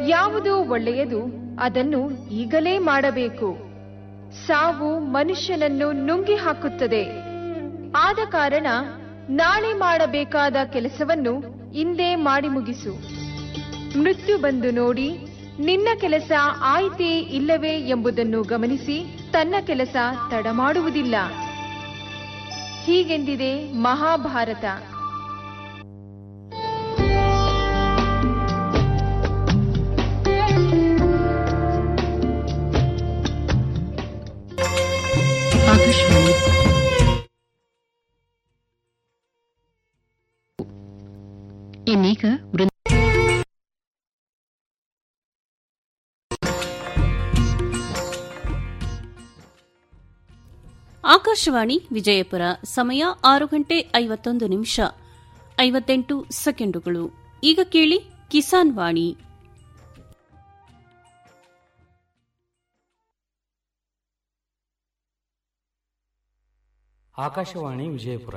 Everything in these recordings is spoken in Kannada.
ಯಾವುದು ಒಳ್ಳೆಯದು ಅದನ್ನು ಈಗಲೇ ಮಾಡಬೇಕು ಸಾವು ಮನುಷ್ಯನನ್ನು ನುಂಗಿ ಹಾಕುತ್ತದೆ ಆದ ಕಾರಣ ನಾಳೆ ಮಾಡಬೇಕಾದ ಕೆಲಸವನ್ನು ಇಂದೇ ಮಾಡಿ ಮುಗಿಸು ಮೃತ್ಯು ಬಂದು ನೋಡಿ ನಿನ್ನ ಕೆಲಸ ಆಯ್ತೇ ಇಲ್ಲವೇ ಎಂಬುದನ್ನು ಗಮನಿಸಿ ತನ್ನ ಕೆಲಸ ತಡ ಮಾಡುವುದಿಲ್ಲ ಹೀಗೆಂದಿದೆ ಮಹಾಭಾರತ ಆಕಾಶವಾಣಿ ಇನ್ನೀಗ ವೃಂದ ಆಕಾಶವಾಣಿ ವಿಜಯಪುರ ಸಮಯ ಆರು ಗಂಟೆ ಐವತ್ತೊಂದು ನಿಮಿಷ ಐವತ್ತೆಂಟು ಸೆಕೆಂಡುಗಳು ಈಗ ಕೇಳಿ ಕಿಸಾನ್ ವಾಣಿ ಆಕಾಶವಾಣಿ ವಿಜಯಪುರ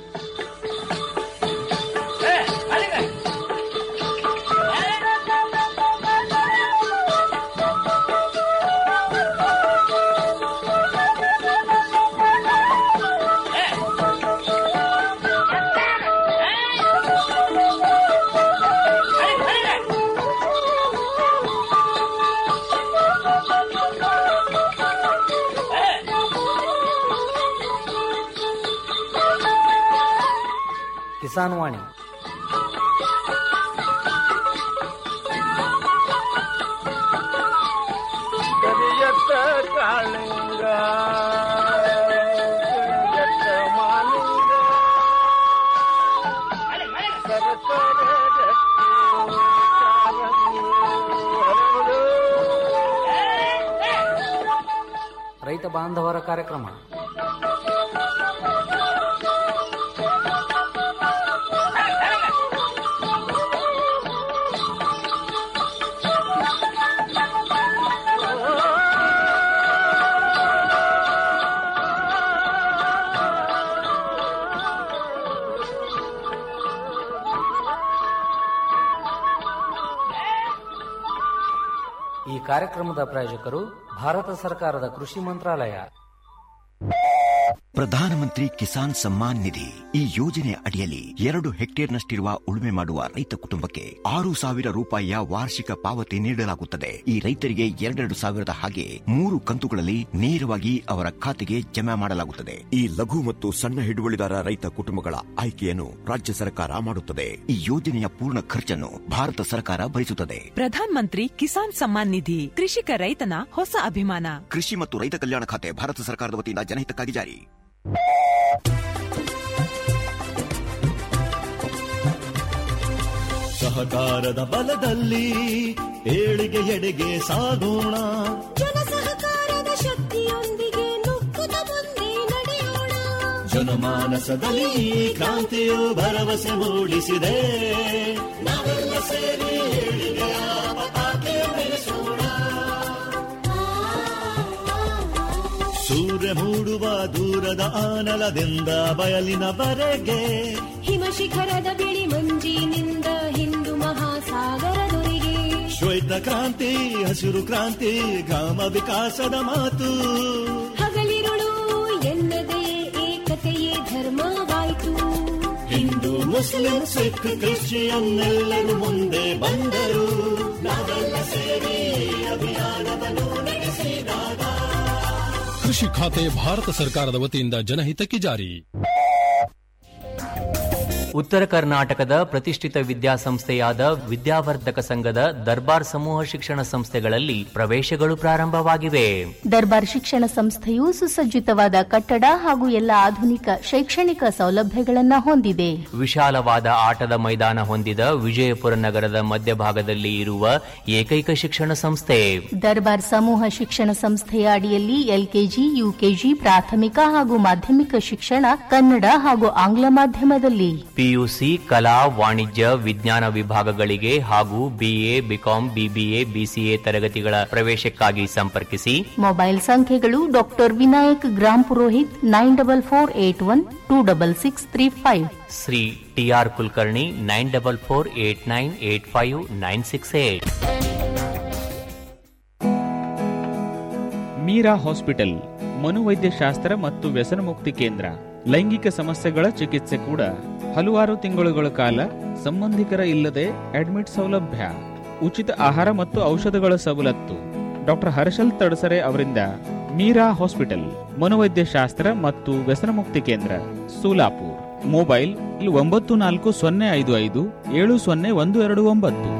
ಕಿಸಾನ್ ವಾಣಿ ಕರಿಯತ್ತ ಕಾಳಿಂಗ ಕರಿಯತ್ತ ಮಾಲಿಂಗ ಸರಸರ ರಕ್ತಿ ಕಾರಂಗಿ ಹರಡು. ರೈತ ಬಾಂಧವರ ಕಾರ್ಯಕ್ರಮ ಈ ಕಾರ್ಯಕ್ರಮದ ಪ್ರಾಯೋಜಕರು ಭಾರತ ಸರ್ಕಾರದ ಕೃಷಿ ಮಂತ್ರಾಲಯ ಪ್ರಧಾನಮಂತ್ರಿ ಕಿಸಾನ್ ಸಮ್ಮಾನ್ ನಿಧಿ ಈ ಯೋಜನೆ ಅಡಿಯಲ್ಲಿ ಎರಡು ಹೆಕ್ಟೇರ್ನಷ್ಟಿರುವ ಉಳುಮೆ ಮಾಡುವ ರೈತ ಕುಟುಂಬಕ್ಕೆ ಆರು ಸಾವಿರ ರೂಪಾಯಿಯ ವಾರ್ಷಿಕ ಪಾವತಿ ನೀಡಲಾಗುತ್ತದೆ ಈ ರೈತರಿಗೆ ಎರಡೆರಡು ಸಾವಿರದ ಹಾಗೆ ಮೂರು ಕಂತುಗಳಲ್ಲಿ ನೇರವಾಗಿ ಅವರ ಖಾತೆಗೆ ಜಮಾ ಮಾಡಲಾಗುತ್ತದೆ ಈ ಲಘು ಮತ್ತು ಸಣ್ಣ ಹಿಡುವಳಿದಾರ ರೈತ ಕುಟುಂಬಗಳ ಆಯ್ಕೆಯನ್ನು ರಾಜ್ಯ ಸರ್ಕಾರ ಮಾಡುತ್ತದೆ ಈ ಯೋಜನೆಯ ಪೂರ್ಣ ಖರ್ಚನ್ನು ಭಾರತ ಸರ್ಕಾರ ಭರಿಸುತ್ತದೆ ಪ್ರಧಾನ್ ಮಂತ್ರಿ ಕಿಸಾನ್ ಸಮ್ಮಾನ್ ನಿಧಿ ಕೃಷಿಕ ರೈತನ ಹೊಸ ಅಭಿಮಾನ ಕೃಷಿ ಮತ್ತು ರೈತ ಕಲ್ಯಾಣ ಖಾತೆ ಭಾರತ ಸರ್ಕಾರದ ವತಿಯಿಂದ ಜನಹಿತಕ್ಕಾಗಿ ಜಾರಿ ಸಹಕಾರದ ಬಲದಲ್ಲಿ ಏಳಿಗೆ ಎಡೆಗೆ ಸಾಗೋಣ ಜನಸಹಕಾರದ ಶಕ್ತಿಯೊಂದಿಗೆ ನುಗ್ಗುತ್ತ ಮುಂದೆ ನಡೆಯೋಣ ಜನಮಾನಸದಲ್ಲಿ ಈ ಕ್ರಾಂತಿಯು ಭರವಸೆ ಮೂಡಿಸಿದೆ ನಾವೆಲ್ಲ ಸೇರಿ ಏಳಿಗೆಯ ಪತಾಕೆ ಬೆಳೆಸೋಣ ಸೂರ್ಯ ಮೂಡುವ ದೂರದ ಆನಲದಿಂದ ಬಯಲಿನವರೆಗೆ ಹಿಮ ಶಿಖರದ ಬಿಳಿ ಮಂಜಿನಿಂದ ಹಿಂದೂ ಮಹಾಸಾಗರದೊರೆಗೆ ಶ್ವೇತ ಕ್ರಾಂತಿ ಹಸಿರು ಕ್ರಾಂತಿ ಗ್ರಾಮ ವಿಕಾಸದ ಮಾತು ಹಗಲಿರುಳು ಎನ್ನದೇ ಏಕತೆಯೇ ಧರ್ಮವಾಯಿತು ಹಿಂದೂ ಮುಸ್ಲಿಂ ಸಿಖ್ ಕ್ರಿಶ್ಚಿಯನ್ ಎಲ್ಲರೂ ಮುಂದೆ ಬಂದರು ನಾವೆಲ್ಲ ಸೇರಿ ಈ ಅಭಿಯಾನವನ್ನು ನಡೆಸಿದಾಗ ಕೃಷಿ ಖಾತೆ ಭಾರತ ಸರ್ಕಾರದ ವತಿಯಿಂದ ಜನಹಿತಕ್ಕೆ ಜಾರಿ ಉತ್ತರ ಕರ್ನಾಟಕದ ಪ್ರತಿಷ್ಠಿತ ವಿದ್ಯಾಸಂಸ್ಥೆಯಾದ ವಿದ್ಯಾವರ್ಧಕ ಸಂಘದ ದರ್ಬಾರ್ ಸಮೂಹ ಶಿಕ್ಷಣ ಸಂಸ್ಥೆಗಳಲ್ಲಿ ಪ್ರವೇಶಗಳು ಪ್ರಾರಂಭವಾಗಿವೆ ದರ್ಬಾರ್ ಶಿಕ್ಷಣ ಸಂಸ್ಥೆಯು ಸುಸಜ್ಜಿತವಾದ ಕಟ್ಟಡ ಹಾಗೂ ಎಲ್ಲ ಆಧುನಿಕ ಶೈಕ್ಷಣಿಕ ಸೌಲಭ್ಯಗಳನ್ನ ಹೊಂದಿದೆ ವಿಶಾಲವಾದ ಆಟದ ಮೈದಾನ ಹೊಂದಿದ ವಿಜಯಪುರ ನಗರದ ಮಧ್ಯಭಾಗದಲ್ಲಿ ಇರುವ ಏಕೈಕ ಶಿಕ್ಷಣ ಸಂಸ್ಥೆ ದರ್ಬಾರ್ ಸಮೂಹ ಶಿಕ್ಷಣ ಸಂಸ್ಥೆಯ ಅಡಿಯಲ್ಲಿ ಎಲ್ಕೆಜಿ ಯುಕೆಜಿ ಪ್ರಾಥಮಿಕ ಹಾಗೂ ಮಾಧ್ಯಮಿಕ ಶಿಕ್ಷಣ ಕನ್ನಡ ಹಾಗೂ ಆಂಗ್ಲ ಮಾಧ್ಯಮದಲ್ಲಿ ಪಿಯುಸಿ ಕಲಾ ವಾಣಿಜ್ಯ ವಿಜ್ಞಾನ ವಿಭಾಗಗಳಿಗೆ ಹಾಗೂ ಬಿಎ ಬಿಕಾಂ ಬಿಬಿಎ ಬಿಸಿಎ ತರಗತಿಗಳ ಪ್ರವೇಶಕ್ಕಾಗಿ ಸಂಪರ್ಕಿಸಿ ಮೊಬೈಲ್ ಸಂಖ್ಯೆಗಳು doctor Vinayak Grampurohit nine double four eight one two double six three five Shri TR Kulkarni nine double four eight nine eight five nine six eight Meera hospital ಮನೋವೈದ್ಯಶಾಸ್ತ್ರ ಮತ್ತು ವ್ಯಸನಮುಕ್ತಿ ಕೇಂದ್ರ ಲೈಂಗಿಕ ಸಮಸ್ಯೆಗಳ ಚಿಕಿತ್ಸೆ ಕೂಡ ಹಲವಾರು ತಿಂಗಳುಗಳ ಕಾಲ ಸಂಬಂಧಿಕರ ಇಲ್ಲದೆ ಅಡ್ಮಿಟ್ ಸೌಲಭ್ಯ ಉಚಿತ ಆಹಾರ ಮತ್ತು ಔಷಧಗಳ ಸವಲತ್ತು ಡಾಕ್ಟರ್ ಹರ್ಷಲ್ ತಡಸರೆ ಅವರಿಂದ ಮೀರಾ ಹಾಸ್ಪಿಟಲ್ ಮನೋವೈದ್ಯಶಾಸ್ತ್ರ ಮತ್ತು ವ್ಯಸನಮುಕ್ತಿ ಕೇಂದ್ರ ಸೋಲಾಪುರ್ ಮೊಬೈಲ್ ಒಂಬತ್ತು ನಾಲ್ಕು ಸೊನ್ನೆ ಐದು ಐದು ಏಳು ಸೊನ್ನೆ ಒಂದು ಎರಡು ಒಂಬತ್ತು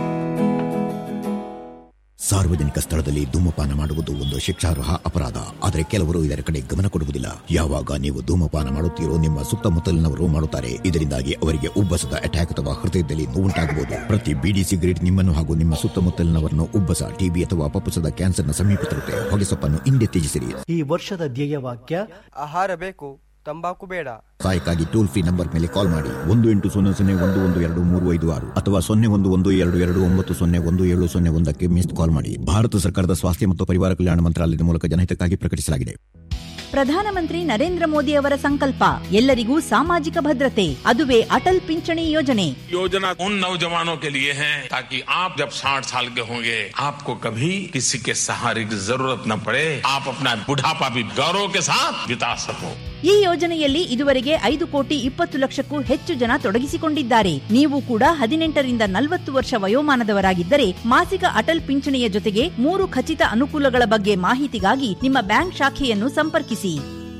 ಸಾರ್ವಜನಿಕ ಸ್ಥಳದಲ್ಲಿ ಧೂಮಪಾನ ಮಾಡುವುದು ಒಂದು ಶಿಕ್ಷಾರ್ಹ ಅಪರಾಧ ಆದರೆ ಕೆಲವರು ಇದರ ಕಡೆ ಗಮನ ಕೊಡುವುದಿಲ್ಲ ಯಾವಾಗ ನೀವು ಧೂಮಪಾನ ಮಾಡುತ್ತೀರೋ ನಿಮ್ಮ ಸುತ್ತಮುತ್ತಲಿನವರು ಮಾಡುತ್ತಾರೆ ಇದರಿಂದಾಗಿ ಅವರಿಗೆ ಉಬ್ಬಸದ ಅಟ್ಯಾಕ್ ಅಥವಾ ಹೃದಯದಲ್ಲಿ ನೋವುಂಟಾಗಬಹುದು ಪ್ರತಿ ಬಿಡಿ ಸಿಗರೇಟ್ ನಿಮ್ಮನ್ನು ಹಾಗೂ ನಿಮ್ಮ ಸುತ್ತಮುತ್ತಲಿನವರನ್ನು ಉಬ್ಬಸ ಟಿಬಿ ಅಥವಾ ಪಪ್ಪಸದ ಕ್ಯಾನ್ಸರ್ನ ಸಮೀಪ ತರುತ್ತೆ ಹೊಗೆಸೊಪ್ಪನ್ನು ಹಿಂದೆ ತ್ಯಜಿಸಿರಿ ಈ ವರ್ಷದ ಧ್ಯೇಯವಾಕ್ಯ ಆಹಾರ ಬೇಕು ತಂಬಾಕು ಬೇಡ ಸಹಾಯಕ್ಕಾಗಿ ಟೋಲ್ ಫ್ರೀ ನಂಬರ್ ಮೇಲೆ ಕಾಲ್ ಮಾಡಿ ಒಂದು ಎಂಟು ಸೊನ್ನೆ ಸೊನ್ನೆ ಒಂದು ಒಂದು ಎರಡು ಮೂರು ಐದು ಆರು ಅಥವಾ ಸೊನ್ನೆ ಒಂದು ಒಂದು ಎರಡು ಎರಡು ಒಂಬತ್ತು ಸೊನ್ನೆ ಒಂದು ಏಳು ಸೊನ್ನೆ ಒಂದಕ್ಕೆ ಮಿಸ್ಡ್ ಕಾಲ್ ಮಾಡಿ ಭಾರತ ಸರ್ಕಾರದ ಸ್ವಾಸ್ಥ್ಯ ಮತ್ತು ಪರಿವಾರ ಕಲ್ಯಾಣ ಮಂತ್ರಾಲಯದ ಮೂಲಕ ಜನಹಿತಕ್ಕಾಗಿ ಪ್ರಕಟಿಸಲಾಗಿದೆ ಪ್ರಧಾನಮಂತ್ರಿ ನರೇಂದ್ರ ಮೋದಿ ಅವರ ಸಂಕಲ್ಪ ಎಲ್ಲರಿಗೂ ಸಾಮಾಜಿಕ ಭದ್ರತೆ ಅದುವೇ ಅಟಲ್ ಪಿಂಚಣಿ ಯೋಜನೆ योजना उन नौजवानों के लिए है ताकि आप जब 60 साल के होंगे आपको कभी किसी के सहारे की जरूरत न पड़े आप अपना बुढ़ापा भी गौरव के साथ बिता सको ಈ ಯೋಜನೆಯಲ್ಲಿ ಇದುವರೆಗೆ ಐದು ಕೋಟಿ ಇಪ್ಪತ್ತು ಲಕ್ಷಕ್ಕೂ ಹೆಚ್ಚು ಜನ ತೊಡಗಿಸಿಕೊಂಡಿದ್ದಾರೆ ನೀವು ಕೂಡ ಹದಿನೆಂಟರಿಂದ ನಲವತ್ತು ವರ್ಷ ವಯೋಮಾನದವರಾಗಿದ್ದರೆ ಮಾಸಿಕ ಅಟಲ್ ಪಿಂಚಣಿಯ ಜೊತೆಗೆ ಮೂರು ಖಚಿತ ಅನುಕೂಲಗಳ ಬಗ್ಗೆ ಮಾಹಿತಿಗಾಗಿ ನಿಮ್ಮ ಬ್ಯಾಂಕ್ ಶಾಖೆಯನ್ನು ಸಂಪರ್ಕಿಸಿ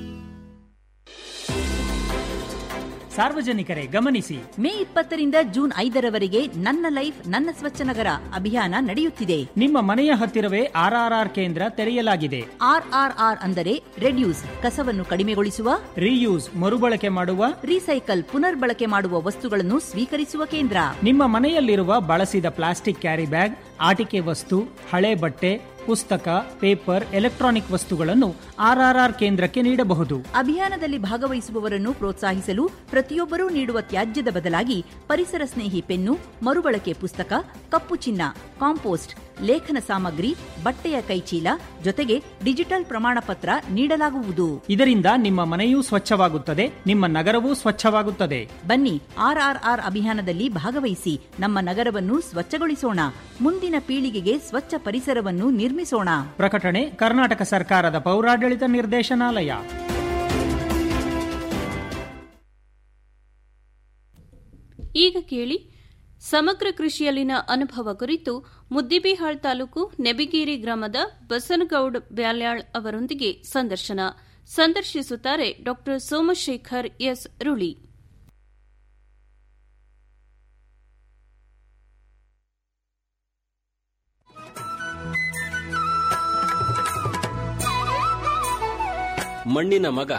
ಸಾರ್ವಜನಿಕರೇ ಗಮನಿಸಿ ಮೇ ಇಪ್ಪತ್ತರಿಂದ ಜೂನ್ ಐದರವರೆಗೆ ನನ್ನ ಲೈಫ್ ನನ್ನ ಸ್ವಚ್ಛ ನಗರ ಅಭಿಯಾನ ನಡೆಯುತ್ತಿದೆ ನಿಮ್ಮ ಮನೆಯ ಹತ್ತಿರವೇ ಆರ್ಆರ್ಆರ್ ಕೇಂದ್ರ ತೆರೆಯಲಾಗಿದೆ ಆರ್ಆರ್ಆರ್ ಅಂದರೆ ರೆಡ್ಯೂಸ್ ಕಸವನ್ನು ಕಡಿಮೆಗೊಳಿಸುವ ರೀಯೂಸ್ ಮರುಬಳಕೆ ಮಾಡುವ ರೀಸೈಕಲ್ ಪುನರ್ಬಳಕೆ ಮಾಡುವ ವಸ್ತುಗಳನ್ನು ಸ್ವೀಕರಿಸುವ ಕೇಂದ್ರ ನಿಮ್ಮ ಮನೆಯಲ್ಲಿರುವ ಬಳಸಿದ ಪ್ಲಾಸ್ಟಿಕ್ ಕ್ಯಾರಿ ಬ್ಯಾಗ್ ಆಟಿಕೆ ವಸ್ತು ಹಳೆ ಬಟ್ಟೆ ಪುಸ್ತಕ ಪೇಪರ್ ಎಲೆಕ್ಟ್ರಾನಿಕ್ ವಸ್ತುಗಳನ್ನು ಆರ್ಆರ್ಆರ್ ಕೇಂದ್ರಕ್ಕೆ ನೀಡಬಹುದು ಅಭಿಯಾನದಲ್ಲಿ ಭಾಗವಹಿಸುವವರನ್ನು ಪ್ರೋತ್ಸಾಹಿಸಲು ಪ್ರತಿಯೊಬ್ಬರೂ ನೀಡುವ ತ್ಯಾಜ್ಯದ ಬದಲಾಗಿ ಪರಿಸರ ಸ್ನೇಹಿ ಪೆನ್ನು ಮರುಬಳಕೆ ಪುಸ್ತಕ ಕಪ್ಪು ಚಿನ್ನ ಕಾಂಪೋಸ್ಟ್ ಲೇಖನ ಸಾಮಗ್ರಿ ಬಟ್ಟೆಯ ಕೈಚೀಲ ಜೊತೆಗೆ ಡಿಜಿಟಲ್ ಪ್ರಮಾಣ ಪತ್ರ ನೀಡಲಾಗುವುದು ಇದರಿಂದ ನಿಮ್ಮ ಮನೆಯೂ ಸ್ವಚ್ಛವಾಗುತ್ತದೆ ನಿಮ್ಮ ನಗರವೂ ಸ್ವಚ್ಛವಾಗುತ್ತದೆ ಬನ್ನಿ ಆರ್ಆರ್ಆರ್ ಅಭಿಯಾನದಲ್ಲಿ ಭಾಗವಹಿಸಿ ನಮ್ಮ ನಗರವನ್ನು ಸ್ವಚ್ಛಗೊಳಿಸೋಣ ಮುಂದಿನ ಪೀಳಿಗೆಗೆ ಸ್ವಚ್ಛ ಪರಿಸರವನ್ನು ನಿರ್ಮಿಸೋಣ ಪ್ರಕಟಣೆ ಕರ್ನಾಟಕ ಸರ್ಕಾರದ ಪೌರಾಡಳಿತ ನಿರ್ದೇಶನಾಲಯ ಈಗ ಕೇಳಿ ಸಮಗ್ರ ಕೃಷಿಯಲ್ಲಿನ ಅನುಭವ ಕುರಿತು ಮುದ್ದಿಬಿಹಾಳ್ ತಾಲೂಕು ನೆಬಿಗೇರಿ ಗ್ರಾಮದ ಬಸನಗೌಡ್ ಬ್ಯಾಲ್ಯಾಳ್ ಅವರೊಂದಿಗೆ ಸಂದರ್ಶನ ಸಂದರ್ಶಿಸುತ್ತಾರೆ ಡಾ ಸೋಮಶೇಖರ್ ಎಸ್ ರುಳಿ ಮಣ್ಣಿನ ಮಗ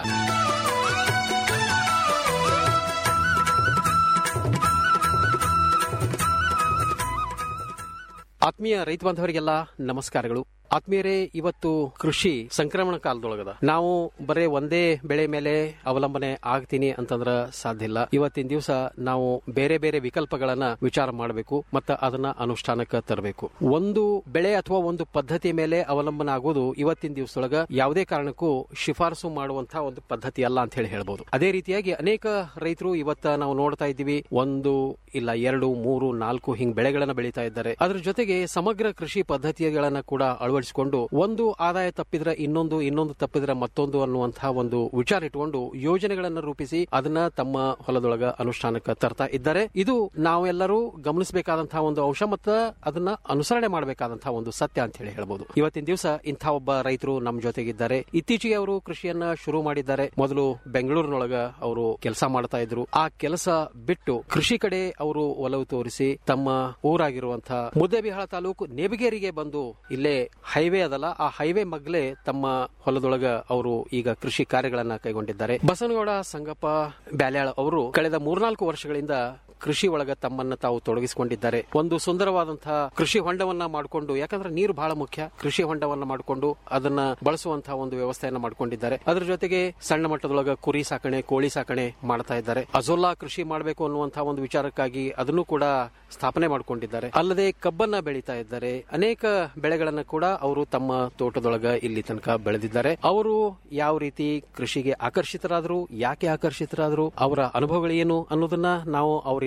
ಆತ್ಮೀಯ ರೈತ ಬಾಂಧವರಿಗೆಲ್ಲ ನಮಸ್ಕಾರಗಳು ಆತ್ಮೀಯರೇ ಇವತ್ತು ಕೃಷಿ ಸಂಕ್ರಮಣ ಕಾಲದೊಳಗದ ನಾವು ಬರೇ ಒಂದೇ ಬೆಳೆ ಮೇಲೆ ಅವಲಂಬನೆ ಆಗ್ತೀನಿ ಅಂತಂದ್ರ ಸಾಧ್ಯ ಇಲ್ಲ ಇವತ್ತಿನ ದಿವಸ ನಾವು ಬೇರೆ ಬೇರೆ ವಿಕಲ್ಪಗಳನ್ನ ವಿಚಾರ ಮಾಡಬೇಕು ಮತ್ತ ಅದನ್ನ ಅನುಷ್ಠಾನಕ್ಕೆ ತರಬೇಕು ಒಂದು ಬೆಳೆ ಅಥವಾ ಒಂದು ಪದ್ಧತಿ ಮೇಲೆ ಅವಲಂಬನೆ ಆಗೋದು ಇವತ್ತಿನ ದಿವಸದೊಳಗ ಯಾವುದೇ ಕಾರಣಕ್ಕೂ ಶಿಫಾರಸು ಮಾಡುವಂತಹ ಒಂದು ಪದ್ಧತಿ ಅಲ್ಲ ಅಂತ ಹೇಳಿ ಹೇಳ್ಬೋದು ಅದೇ ರೀತಿಯಾಗಿ ಅನೇಕ ರೈತರು ಇವತ್ತ ನಾವು ನೋಡ್ತಾ ಇದ್ದೀವಿ ಒಂದು ಇಲ್ಲ ಎರಡು ಮೂರು ನಾಲ್ಕು ಹಿಂಗ್ ಬೆಳೆಗಳನ್ನ ಬೆಳೀತಾ ಇದ್ದಾರೆ ಅದ್ರ ಜೊತೆಗೆ ಸಮಗ್ರ ಕೃಷಿ ಪದ್ಧತಿಗಳನ್ನ ಕೂಡ ಅಳವಡಿಸಿಕೊಂಡು ಒಂದು ಆದಾಯ ತಪ್ಪಿದ್ರೆ ಇನ್ನೊಂದು ಇನ್ನೊಂದು ತಪ್ಪಿದ್ರೆ ಮತ್ತೊಂದು ಅನ್ನುವಂತಹ ಒಂದು ವಿಚಾರ ಇಟ್ಕೊಂಡು ಯೋಜನೆಗಳನ್ನ ರೂಪಿಸಿ ಅದನ್ನ ತಮ್ಮ ಹೊಲದೊಳಗ ಅನುಷ್ಠಾನಕ್ಕೆ ತರ್ತಾ ಇದ್ದಾರೆ ಇದು ನಾವೆಲ್ಲರೂ ಗಮನಿಸಬೇಕಾದಂತಹ ಒಂದು ಅಂಶ ಮತ್ತು ಅದನ್ನ ಅನುಸರಣೆ ಮಾಡಬೇಕಾದಂತಹ ಒಂದು ಸತ್ಯ ಅಂತ ಹೇಳಿ ಹೇಳ್ಬೋದು ಇವತ್ತಿನ ದಿವಸ ಇಂಥ ಒಬ್ಬ ರೈತರು ನಮ್ಮ ಜೊತೆಗಿದ್ದಾರೆ ಇತ್ತೀಚೆಗೆ ಅವರು ಕೃಷಿಯನ್ನ ಶುರು ಮಾಡಿದ್ದಾರೆ ಮೊದಲು ಬೆಂಗಳೂರಿನೊಳಗ ಅವರು ಕೆಲಸ ಮಾಡ್ತಾ ಇದ್ರು ಆ ಕೆಲಸ ಬಿಟ್ಟು ಕೃಷಿ ಕಡೆ ಅವರು ಒಲವು ತೋರಿಸಿ ತಮ್ಮ ಊರಾಗಿರುವಂತಹ ಮುದ್ದೇಬಿಹಾಳ ತಾಲೂಕು ನೇಬಿಗೇರಿಗೆ ಬಂದು ಇಲ್ಲೇ ಹೈವೇ ಅದಲ್ಲ ಆ ಹೈವೇ ಮಗ್ಲೇ ತಮ್ಮ ಹೊಲದೊಳಗ ಅವರು ಈಗ ಕೃಷಿ ಕಾರ್ಯಗಳನ್ನ ಕೈಗೊಂಡಿದ್ದಾರೆ ಬಸನಗೌಡ ಸಂಗಪ್ಪ ಬ್ಯಾಲ್ಯಾಳ್ ಅವರು ಕಳೆದ ಮೂರ್ನಾಲ್ಕು ವರ್ಷಗಳಿಂದ ಕೃಷಿ ಒಳಗ ತಮ್ಮನ್ನ ತಾವು ತೊಡಗಿಸಿಕೊಂಡಿದ್ದಾರೆ ಒಂದು ಸುಂದರವಾದಂತಹ ಕೃಷಿ ಹೊಂಡವನ್ನ ಮಾಡಿಕೊಂಡು ಯಾಕಂದ್ರೆ ನೀರು ಬಹಳ ಮುಖ್ಯ ಕೃಷಿ ಹೊಂಡವನ್ನ ಮಾಡಿಕೊಂಡು ಅದನ್ನ ಬಳಸುವಂತಹ ಒಂದು ವ್ಯವಸ್ಥೆಯನ್ನ ಮಾಡ್ಕೊಂಡಿದ್ದಾರೆ ಅದ್ರ ಜೊತೆಗೆ ಸಣ್ಣ ಮಟ್ಟದೊಳಗ ಕುರಿ ಸಾಕಣೆ ಕೋಳಿ ಸಾಕಣೆ ಮಾಡ್ತಾ ಇದ್ದಾರೆ ಅಜೋಲ್ಲಾ ಕೃಷಿ ಮಾಡಬೇಕು ಅನ್ನುವಂತಹ ಒಂದು ವಿಚಾರಕ್ಕಾಗಿ ಅದನ್ನು ಕೂಡ ಸ್ಥಾಪನೆ ಮಾಡ್ಕೊಂಡಿದ್ದಾರೆ ಅಲ್ಲದೆ ಕಬ್ಬನ್ನ ಬೆಳೀತಾ ಇದ್ದಾರೆ ಅನೇಕ ಬೆಳೆಗಳನ್ನ ಕೂಡ ಅವರು ತಮ್ಮ ತೋಟದೊಳಗ ಇಲ್ಲಿ ತನಕ ಬೆಳೆದಿದ್ದಾರೆ ಅವರು ಯಾವ ರೀತಿ ಕೃಷಿಗೆ ಆಕರ್ಷಿತರಾದ್ರು ಯಾಕೆ ಆಕರ್ಷಿತರಾದ್ರು ಅವರ ಅನುಭವಗಳೇನು ಅನ್ನೋದನ್ನ ನಾವು ಅವರಿಂದ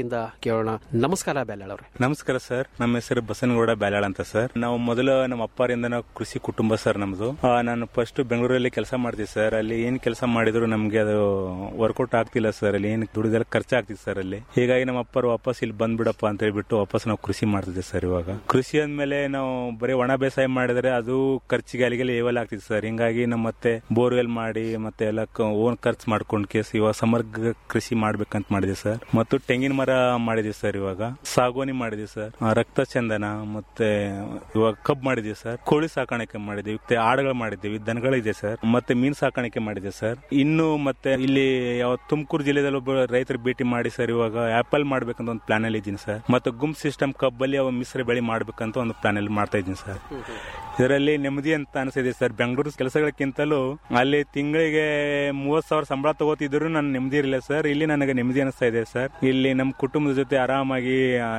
ಅವರಿಂದ ಕೇಳೋಣ ನಮಸ್ಕಾರ ಬ್ಯಾಲ್ಯಾಳ್ ಅವ್ರೆ ನಮಸ್ಕಾರ ಸರ್ ನಮ್ಮ ಹೆಸರು ಬಸನಗೌಡ ಬ್ಯಾಲಾಳ್ ಅಂತ ಸರ್ ನಾವು ಮೊದಲು ನಮ್ಮ ಅಪ್ಪರಿಂದ ನಾವು ಕೃಷಿ ಕುಟುಂಬ ಸರ್ ನಮ್ದು ಆ, ನಾನು ಫಸ್ಟ್ ಬೆಂಗಳೂರಲ್ಲಿ ಕೆಲಸ ಮಾಡ್ತೀವಿ ಸರ್ ಅಲ್ಲಿ ಏನ್ ಕೆಲಸ ಮಾಡಿದ್ರು ನಮ್ಗೆ ಅದು ವರ್ಕೌಟ್ ಆಗ್ತಿಲ್ಲ ಸರ್ ಅಲ್ಲಿ ಏನ್ ದುಡಿದೆಲ್ಲ ಖರ್ಚಾಗ್ತಿದೆ ಸರ್ ಅಲ್ಲಿ ಹೀಗಾಗಿ ನಮ್ಮ ಅಪ್ಪರು ವಾಪಸ್ ಇಲ್ಲಿ ಬಂದ್ಬಿಡಪ್ಪ ಅಂತ ಹೇಳ್ಬಿಟ್ಟು ವಾಪಸ್ ನಾವು ಕೃಷಿ ಮಾಡ್ತಿದ್ದೆ ಸರ್ ಇವಾಗ ಕೃಷಿ ಅಂದ್ಮೇಲೆ ನಾವು ಬರೀ ಒಣ ಬೇಸಾಯ ಮಾಡಿದ್ರೆ ಅದು ಖರ್ಚಿಗೆ ಅಲ್ಲಿಗೆಲ್ಲ ಏವಲ್ ಆಗ್ತಿದೆ ಸರ್ ಹಿಂಗಾಗಿ ನಮ್ಮ ಮತ್ತೆ ಬೋರ್ವೆಲ್ ಮಾಡಿ ಮತ್ತೆ ಎಲ್ಲ ಓನ್ ಖರ್ಚು ಮಾಡ್ಕೊಂಡ್ ಕೇಸ್ ಇವಾಗ ಸಮಗ್ರ ಕೃಷಿ ಮಾಡ್ಬೇಕಂತ ಮಾಡಿದೆ ಸರ್ ಮತ್ತು ತೆಂಗಿನ ಮರ ಮಾಡಿದೀವಿ ಸರ್ ಇವಾಗ ಸಾಗುವಾನಿ ಮಾಡಿದೀವಿ ಸರ್ ಆ, ರಕ್ತ ಚಂದನ ಮತ್ತೆ ಇವಾಗ ಕಬ್ ಮಾಡಿದೀವಿ ಸರ್ ಕೋಳಿ ಸಾಕಾಣಿಕೆ ಮಾಡಿದೀವಿ ಮತ್ತೆ ಆಡುಗಳು ಮಾಡಿದ್ದೀವಿ ದನಗಳಿದೆ ಸರ್ ಮತ್ತೆ ಮೀನ್ ಸಾಕಾಣಿಕೆ ಮಾಡಿದೆ ಸರ್ ಇನ್ನು ಮತ್ತೆ ಇಲ್ಲಿ ಯಾವ ತುಮಕೂರು ಜಿಲ್ಲೆದಲ್ಲಿ ಒಬ್ಬ ರೈತರು ಭೇಟಿ ಮಾಡಿ ಸರ್ ಇವಾಗ ಆಪಲ್ ಮಾಡ್ಬೇಕಂತ ಒಂದು ಪ್ಲಾನ್ ಅಲ್ಲಿ ಇದ್ದೀನಿ ಸರ್ ಮತ್ತೆ ಗುಂಪ್ ಸಿಸ್ಟಮ್ ಕಬ್ಬಲ್ಲಿ ಅವ ಮಿಶ್ರ ಬೆಳೆ ಮಾಡ್ಬೇಕಂತ ಒಂದು ಪ್ಲಾನ್ ಅಲ್ಲಿ ಮಾಡ್ತಾ ಇದ್ದೀನಿ ಸರ್ ಇದರಲ್ಲಿ ನೆಮ್ಮದಿ ಅಂತ ಅನಿಸಿದೆ ಸರ್ ಬೆಂಗಳೂರು ಕೆಲಸಗಳಕ್ಕಿಂತಲೂ ಅಲ್ಲಿ ತಿಂಗಳಿಗೆ ಮೂವತ್ ಸಾವಿರ ಸಂಬಳ ತಗೋತಿದ್ರು ನಾನು ನೆಮ್ಮದಿ ಇರಲಿಲ್ಲ ಸರ್ ಇಲ್ಲಿ ನನಗೆ ನೆಮ್ಮದಿ ಅನಿಸ್ತಾ ಇದೆ ಸರ್ ಇಲ್ಲಿ ನಮ್ಮ ಕುಟುಂಬದ ಜೊತೆ ಆರಾಮಾಗಿ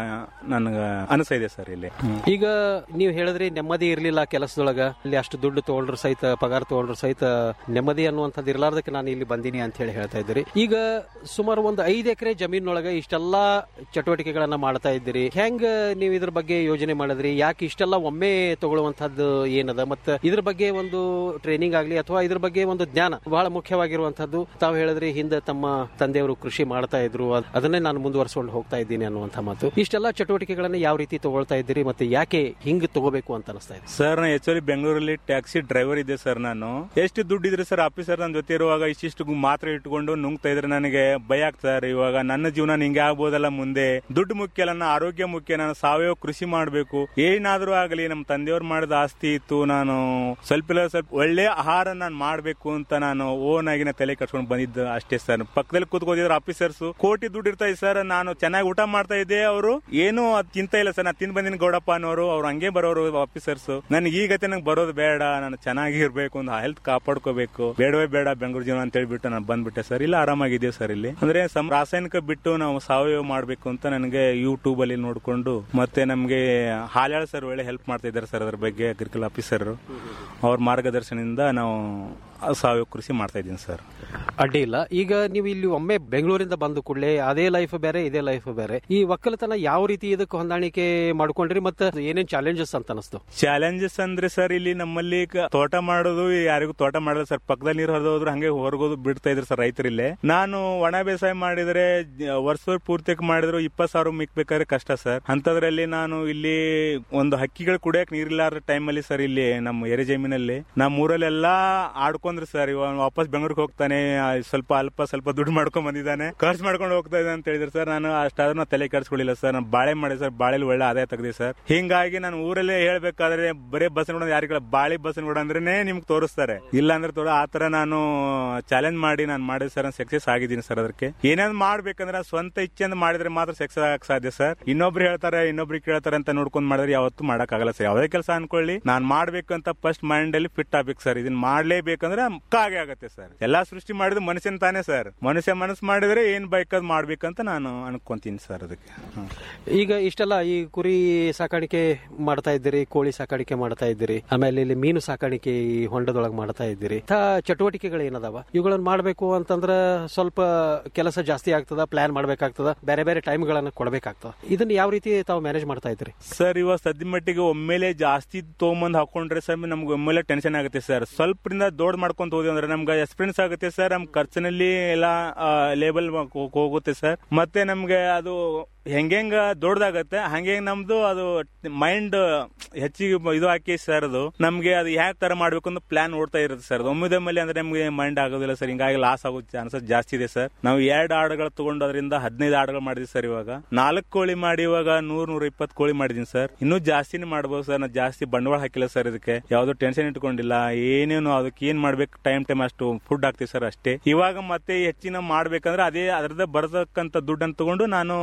ನನಗೆ ಅನಿಸ್ತಾ ಇದೆ ಸರ್ ಇಲ್ಲಿ ಈಗ ನೀವು ಹೇಳಿದ್ರಿ ನೆಮ್ಮದಿ ಇರ್ಲಿಲ್ಲ ಕೆಲಸದೊಳಗ ಇಲ್ಲಿ ಅಷ್ಟು ದುಡ್ಡು ತಗೊಂಡ್ರು ಸಹಿತ ಪಗಾರ ತಗೊಂಡ್ರು ಸಹಿತ ನೆಮ್ಮದಿ ಅನ್ನುವಂಥದ್ದು ಇರ್ಲಾರ್ದಕ್ಕೆ ನಾನು ಇಲ್ಲಿ ಬಂದೀನಿ ಅಂತ ಹೇಳಿ ಹೇಳ್ತಾ ಇದ್ದೀರಿ ಈಗ ಸುಮಾರು ಒಂದು ಐದು ಎಕರೆ ಜಮೀನೊಳಗ ಇಷ್ಟೆಲ್ಲಾ ಚಟುವಟಿಕೆಗಳನ್ನ ಮಾಡ್ತಾ ಇದ್ದೀರಿ ಹೆಂಗ್ ನೀವು ಇದ್ರ ಬಗ್ಗೆ ಯೋಜನೆ ಮಾಡಿದ್ರಿ ಯಾಕೆ ಇಷ್ಟೆಲ್ಲ ಒಮ್ಮೆ ತಗೊಳ್ಳುವಂತಹದ್ದು ಏನದ ಮತ್ತೆ ಇದ್ರ ಬಗ್ಗೆ ಒಂದು ಟ್ರೈನಿಂಗ್ ಆಗ್ಲಿ ಅಥವಾ ಇದ್ರ ಬಗ್ಗೆ ಒಂದು ಜ್ಞಾನ ಬಹಳ ಮುಖ್ಯವಾಗಿರುವಂತಹದ್ದು ತಾವು ಹೇಳಿದ್ರಿ ಹಿಂದೆ ತಮ್ಮ ತಂದೆಯವರು ಕೃಷಿ ಮಾಡ್ತಾ ಇದ್ರು ಅದ್- ಅದನ್ನೇ ನಾನು ಮುಂದುವರ್ಸ್ಕೊಂಡು ಹೋಗ್ತಾ ಇದ್ದೀನಿ ಅನ್ನುವಂಥ ಮಾತು ಇಷ್ಟೆಲ್ಲ ಚಟುವಟಿಕೆಗಳನ್ನ ಯಾವ ರೀತಿ ತಗೊಳ್ತಾ ಇದ್ದೀರಿ ಮತ್ತೆ ಯಾಕೆ ಹಿಂಗ್ ತಗೋಬೇಕು ಅಂತ ಅನಿಸ್ತಾ ಇದೆ ಸರ್ ನಾನು ಆಕ್ಚುಲಿ ಬೆಂಗಳೂರಲ್ಲಿ ಟ್ಯಾಕ್ಸಿ ಡ್ರೈವರ್ ಇದ್ದೆ ಸರ್ ನಾನು ಎಷ್ಟು ದುಡ್ಡು ಇದ್ರೆ ಸರ್ ಆಫೀಸರ್ ನನ್ನ ಜೊತೆ ಇರುವಾಗ ಇಷ್ಟಿಷ್ಟು ಮಾತ್ರ ಇಟ್ಕೊಂಡು ನುಂಗ್ತಾ ಇದ್ರೆ ನನಗೆ ಭಯ ಆಗ್ತದೆ ಸರ್ ಇವಾಗ ನನ್ನ ಜೀವನ ಹಿಂಗೆ ಆಗ್ಬೋದಲ್ಲ ಮುಂದೆ ದುಡ್ಡು ಮುಖ್ಯ ಅಲ್ಲ ನನ್ನ ಆರೋಗ್ಯ ಮುಖ್ಯ ನಾನು ಸಾವಯವ ಕೃಷಿ ಮಾಡಬೇಕು ಏನಾದ್ರೂ ಆಗಲಿ ನಮ್ಮ ತಂದೆಯವ್ರು ಮಾಡಿದ ಆಸ್ತಿ ಇತ್ತು ನಾನು ಸ್ವಲ್ಪ ಇಲ್ಲ ಸ್ವಲ್ಪ ಒಳ್ಳೆ ಆಹಾರ ನಾನು ಮಾಡಬೇಕು ಅಂತ ನಾನು ಓನ್ ಆಗಿ ನಾನು ತಲೆ ಕಟ್ಕೊಂಡು ಬಂದಿದ್ದು ಅಷ್ಟೇ ಸರ್ ಪಕ್ಕದಲ್ಲಿ ಕೂತ್ಕೋದಿದ್ರು ಆಫೀಸರ್ಸ್ ಕೋಟಿ ದುಡ್ಡು ಇರ್ತಾ ಇದೆ ಸರ್ ನಾನು ಚೆನ್ನಾಗಿ ಊಟ ಮಾಡ್ತಾ ಇದ್ದೆ ಅವರು ಏನು ಅದ್ ತಿಂತ ಇಲ್ಲ ಸರ್ ನಾನು ತಿಂದ್ ಬಂದಿನ ಗೌಡಪ್ಪ ಅನ್ನೋರು ಅವ್ರು ಹಂಗೆ ಬರೋರು ಆಫೀಸರ್ಸ್ ನನಗೆ ಈಗ ನಂಗೆ ಬರೋದು ಬೇಡ ನಾನು ಚೆನ್ನಾಗಿ ಇರ್ಬೇಕು ಒಂದು ಹೆಲ್ತ್ ಕಾಪಾಡ್ಕೋಬೇಕು ಬೇಡವೇ ಬೇಡ ಬೆಂಗಳೂರು ಜೀವನ ಅಂತ ಹೇಳ್ಬಿಟ್ಟು ನಾನು ಬಂದ್ಬಿಟ್ಟೆ ಸರ್ ಇಲ್ಲ ಆರಾಮಾಗಿದ್ದೀವಿ ಸರ್ ಇಲ್ಲಿ ಅಂದ್ರೆ ಸಮ್- ರಾಸಾಯನಿಕ ಬಿಟ್ಟು ನಾವು ಸಾವಯವ ಮಾಡ್ಬೇಕು ಅಂತ ನನಗೆ ಯೂಟ್ಯೂಬ್ ಅಲ್ಲಿ ನೋಡ್ಕೊಂಡು ಮತ್ತೆ ನಮ್ಗೆ ಹಾಲ್ಯಾಳ ಸರ್ ಒಳ್ಳೆ ಹೆಲ್ಪ್ ಮಾಡ್ತಾ ಇದ್ದಾರೆ ಸರ್ ಅದ್ರ ಬಗ್ಗೆ ಅಗ್ರಿಕಲ್ ಆಫೀಸರ್ ಅವ್ರ ಮಾರ್ಗದರ್ಶನದಿಂದ ನಾವು ಸಾವಯವ ಕೃಷಿ ಮಾಡ್ತಾ ಇದ್ದೀನಿ ಸರ್ ಅಡ್ಡಿ ಇಲ್ಲ ಈಗ ನೀವು ಇಲ್ಲಿ ಒಮ್ಮೆ ಬೆಂಗಳೂರಿಂದ ಬಂದ ಕೂಡಲೇ ಅದೇ ಲೈಫ್ ಬೇರೆ ಇದೇ ಲೈಫ್ ಬೇರೆ ಈ ಒಕ್ಕಲತನ ಯಾವ ರೀತಿ ಇದಕ್ಕೆ ಹೊಂದಾಣಿಕೆ ಮಾಡ್ಕೊಂಡ್ರಿ ಮತ್ತೆ ಏನೇನ್ ಚಾಲೆಂಜಸ್ ಅಂತ ಅನಿಸ್ತು ಚಾಲೆಂಜಸ್ ಅಂದ್ರೆ ಸರ್ ಇಲ್ಲಿ ನಮ್ಮಲ್ಲಿ ಕ- ತೋಟ ಮಾಡೋದು ಯಾರಿಗೂ ತೋಟ ಮಾಡಲ್ಲ ಸರ್ ಪಕ್ಕದಲ್ಲಿ ನೀರು ಹರಿದು ಹೋದ್ರು ಹಂಗೆ ಹೊರಗೋದು ಬಿಡ್ತಾ ಇದ್ರು ಸರ್ ರೈತರಿಲ್ಲೇ ನಾನು ಒಣ ಬೇಸಾಯ ಮಾಡಿದ್ರೆ ಜ- ವರ್ಷ ಪೂರ್ತಿ ಮಾಡಿದ್ರು ಇಪ್ಪತ್ ಸಾವಿರ ಮಿಕ್ಬೇಕಾದ್ರೆ ಕಷ್ಟ ಸರ್ ಅಂತದ್ರಲ್ಲಿ ನಾನು ಇಲ್ಲಿ ಒಂದು ಹಕ್ಕಿಗಳು ಕುಡಿಯಕ್ ನೀರಿಲ್ಲಾರ ಟೈಮ್ ಅಲ್ಲಿ ಸರ್ ಇಲ್ಲಿ ನಮ್ಮ ಎರೆ ಜಮೀನಲ್ಲಿ ನಮ್ಮ ಊರಲ್ಲೆಲ್ಲಾ ಆಡ್ಕೊಂಡ್ರು ಸರ್ ಇವ ವಾಪಸ್ ಬೆಂಗಳೂರಿಗೆ ಹೋಗ್ತಾನೆ ಆ, ಸ್ವಲ್ಪ ಅಲ್ಪ ಸ್ವಲ್ಪ ದುಡ್ಡು ಮಾಡ್ಕೊಂಡ್ ಬಂದಿದ್ದಾನೆ ಖರ್ಚು ಮಾಡ್ಕೊಂಡು ಹೋಗ್ತಾ ಇದ್ದಾನೆ ಅಂತ ಹೇಳಿದ್ರು ಸರ್ ನಾನು ಅಷ್ಟಾದ್ರೂ ನಾನು ತಲೆ ಕೆಡಿಸ್ಕೊಳ್ಳಿಲ್ಲ ಸರ್ ನಾನು ಬಾಳೆ ಮಾಡಿ ಸರ್ ಬಾಳೆಲಿ ಒಳ್ಳೆ ಆದಾಯ ತೆಗ್ದೆ ಸರ್ ಹಿಂಗಾಗಿ ನಾನು ಊರಲ್ಲೇ ಹೇಳ್ಬೇಕಾದ್ರೆ ಬರೇ ಬಸ್ ನೋಡೋದು ಯಾರಿಗಳ ಬಾಳೆ ಬಸ್ ನೋಡಂದ್ರೆ ನಿಮ್ಗೆ ತೋರಿಸ್ತಾರೆ ಇಲ್ಲ ಅಂದ್ರೆ ತೋರ ಆ ತರ ನಾನು ಚಾಲೆಂಜ್ ಮಾಡಿ ನಾನು ಮಾಡಿದ ಸರ್ ಸಕ್ಸಸ್ ಆಗಿದ್ದೀನಿ ಸರ್ ಅದಕ್ಕೆ ಏನಾದ್ರು ಮಾಡ್ಬೇಕಂದ್ರೆ ಸ್ವಂತ ಇಚ್ಛೆಯಿಂದ ಮಾಡಿದ್ರೆ ಮಾತ್ರ ಸಕ್ಸಸ್ ಆಗಕ್ ಸಾಧ್ಯ ಸರ್ ಇನ್ನೊಬ್ರು ಹೇಳ್ತಾರೆ ಇನ್ನೊಬ್ರು ಕೇಳ್ತಾರೆ ಅಂತ ನೋಡ್ಕೊಂಡ್ ಮಾಡಿದ್ರೆ ಯಾವತ್ತೂ ಮಾಡಕ್ ಆಗಲ್ಲ ಸರ್ ಯಾವುದೇ ಕೆಲಸ ಅನ್ಕೊಳ್ಳಿ ನಾನ್ ಮಾಡ್ಬೇಕಂತ ಫಸ್ಟ್ ಮೈಂಡ್ ಅಲ್ಲಿ ಫಿಟ್ ಆಗ್ಬೇಕು ಸರ್ ಇದನ್ನ ಮಾಡ್ಲೇಬೇಕಂದ್ರೆ ಕಾಗೆ ಆಗತ್ತೆ ಸರ್ ಎಲ್ಲಾ ಸೃಷ್ಟಿ ಮಾಡಿದ ಮನುಷ್ಯನ್ ತಾನೇ ಸರ್ ಮನುಷ್ಯ ಮನಸ್ಸು ಮಾಡಿದ್ರೆ ಏನ್ ಬೇಕಾದ್ ಮಾಡ್ಬೇಕಂತ ನಾನು ಅನ್ಕೊಂತೀನಿ ಸರ್ ಅದಕ್ಕೆ ಹ್ಮ್. ಈಗ ಇಷ್ಟೆಲ್ಲ ಈ ಕುರಿ ಸಾಕಾಣಿಕೆ ಮಾಡ್ತಾ ಇದ್ದೀರಿ ಕೋಳಿ ಸಾಕಾಣಿಕೆ ಮಾಡ್ತಾ ಇದ್ದೀರಿ ಆಮೇಲೆ ಇಲ್ಲಿ ಮೀನು ಸಾಕಾಣಿಕೆ ಈ ಹೊಂಡದೊಳಗೆ ಮಾಡ್ತಾ ಇದ್ದೀರಿ ಇಂಥ ಚಟುವಟಿಕೆಗಳು ಏನದಾವ ಇವುಗಳನ್ನ ಮಾಡಬೇಕು ಅಂತಂದ್ರ ಸ್ವಲ್ಪ ಕೆಲಸ ಜಾಸ್ತಿ ಆಗ್ತದ ಪ್ಲಾನ್ ಮಾಡ್ಬೇಕಾಗ್ತದ ಬೇರೆ ಬೇರೆ ಟೈಮ್ಗಳನ್ನ ಕೊಡಬೇಕಾಗ್ತದ ಇದನ್ನ ಯಾವ ರೀತಿ ತಾವು ಮ್ಯಾನೇಜ್ ಮಾಡ್ತಾ ಇದ್ದೀರಿ ಸರ್ ಇವಾಗ ಸದ್ಯ ಮಟ್ಟಿಗೆ ಒಮ್ಮೆಲೆ ಜಾಸ್ತಿ ತೊಗೊಂಬಂದ್ ಹಾಕೊಂಡ್ರೆ ಸರ್ ನಮ್ಗೆ ಒಮ್ಮೆಲೆ ಟೆನ್ಷನ್ ಆಗುತ್ತೆ ಸರ್ ಸ್ವಲ್ಪರಿಂದ ದೊಡ್ಡ ಮಾಡ್ಕೊಂತ ಹೋದ್ವಿ ಅಂದ್ರೆ ನಮ್ಗೆ ಎಕ್ಸ್ಪೀರಿಯನ್ಸ್ ಆಗುತ್ತೆ ಸರ್ ನಮ್ ಖರ್ಚಿನಲ್ಲಿ ಎಲ್ಲ ಲೇಬಲ್ ಹೋಗುತ್ತೆ ಸರ್ ಮತ್ತೆ ನಮ್ಗೆ ಅದು ಹೆಂಗೆಂಗ ದೊಡ್ಡದಾಗತ್ತೆ ಹಂಗೆ ನಮ್ದು ಅದು ಮೈಂಡ್ ಹೆಚ್ಚಿಗೆ ಇದು ಹಾಕಿ ಸರ್ ಅದು ನಮ್ಗೆ ಅದು ಯಾವ ತರ ಮಾಡ್ಬೇಕು ಅಂತ ಪ್ಲಾನ್ ಓಡ್ತಾ ಇರುತ್ತೆ ಸರ್ ಒಮ್ಮಿದೊಮ್ಮೆಲೆ ಅಂದ್ರೆ ನಮ್ಗೆ ಮೈಂಡ್ ಆಗೋದಿಲ್ಲ ಸರ್ ಹಿಂಗಾಗಿ ಲಾಸ್ ಆಗೋ ಚಾನ್ಸಸ್ ಜಾಸ್ತಿ ಇದೆ ಸರ್ ನಾವು ಎರಡು ಆಡುಗಳು ತಗೊಂಡು ಅದರಿಂದ ಹದಿನೈದು ಆಡುಗಳು ಮಾಡಿದ್ವಿ ಸರ್ ಇವಾಗ ನಾಲ್ಕು ಕೋಳಿ ಮಾಡಿ ಇವಾಗ ನೂರ್ ನೂರ ಇಪ್ಪತ್ತು ಕೋಳಿ ಮಾಡಿದೀನಿ ಸರ್ ಇನ್ನೂ ಜಾಸ್ತಿನೇ ಮಾಡ್ಬೋದು ಸರ್ ನಾನು ಜಾಸ್ತಿ ಬಂಡವಾಳ ಹಾಕಿಲ್ಲ ಸರ್ ಇದಕ್ಕೆ ಯಾವ್ದು ಟೆನ್ಷನ್ ಇಟ್ಕೊಂಡಿಲ್ಲ ಏನೇನು ಅದಕ್ಕೆ ಏನ್ ಮಾಡ್ಬೇಕು ಟೈಮ್ ಟೈಮ್ ಅಷ್ಟು ಫುಡ್ ಹಾಕ್ತೀವಿ ಸರ್ ಅಷ್ಟೇ ಇವಾಗ ಮತ್ತೆ ಹೆಚ್ಚಿನ ಮಾಡ್ಬೇಕಂದ್ರೆ ಅದೇ ಅದ್ರದ್ದು ಬರತಕ್ಕಂತ ದುಡ್ಡನ್ನು ತಗೊಂಡು ನಾನು ಒಂದು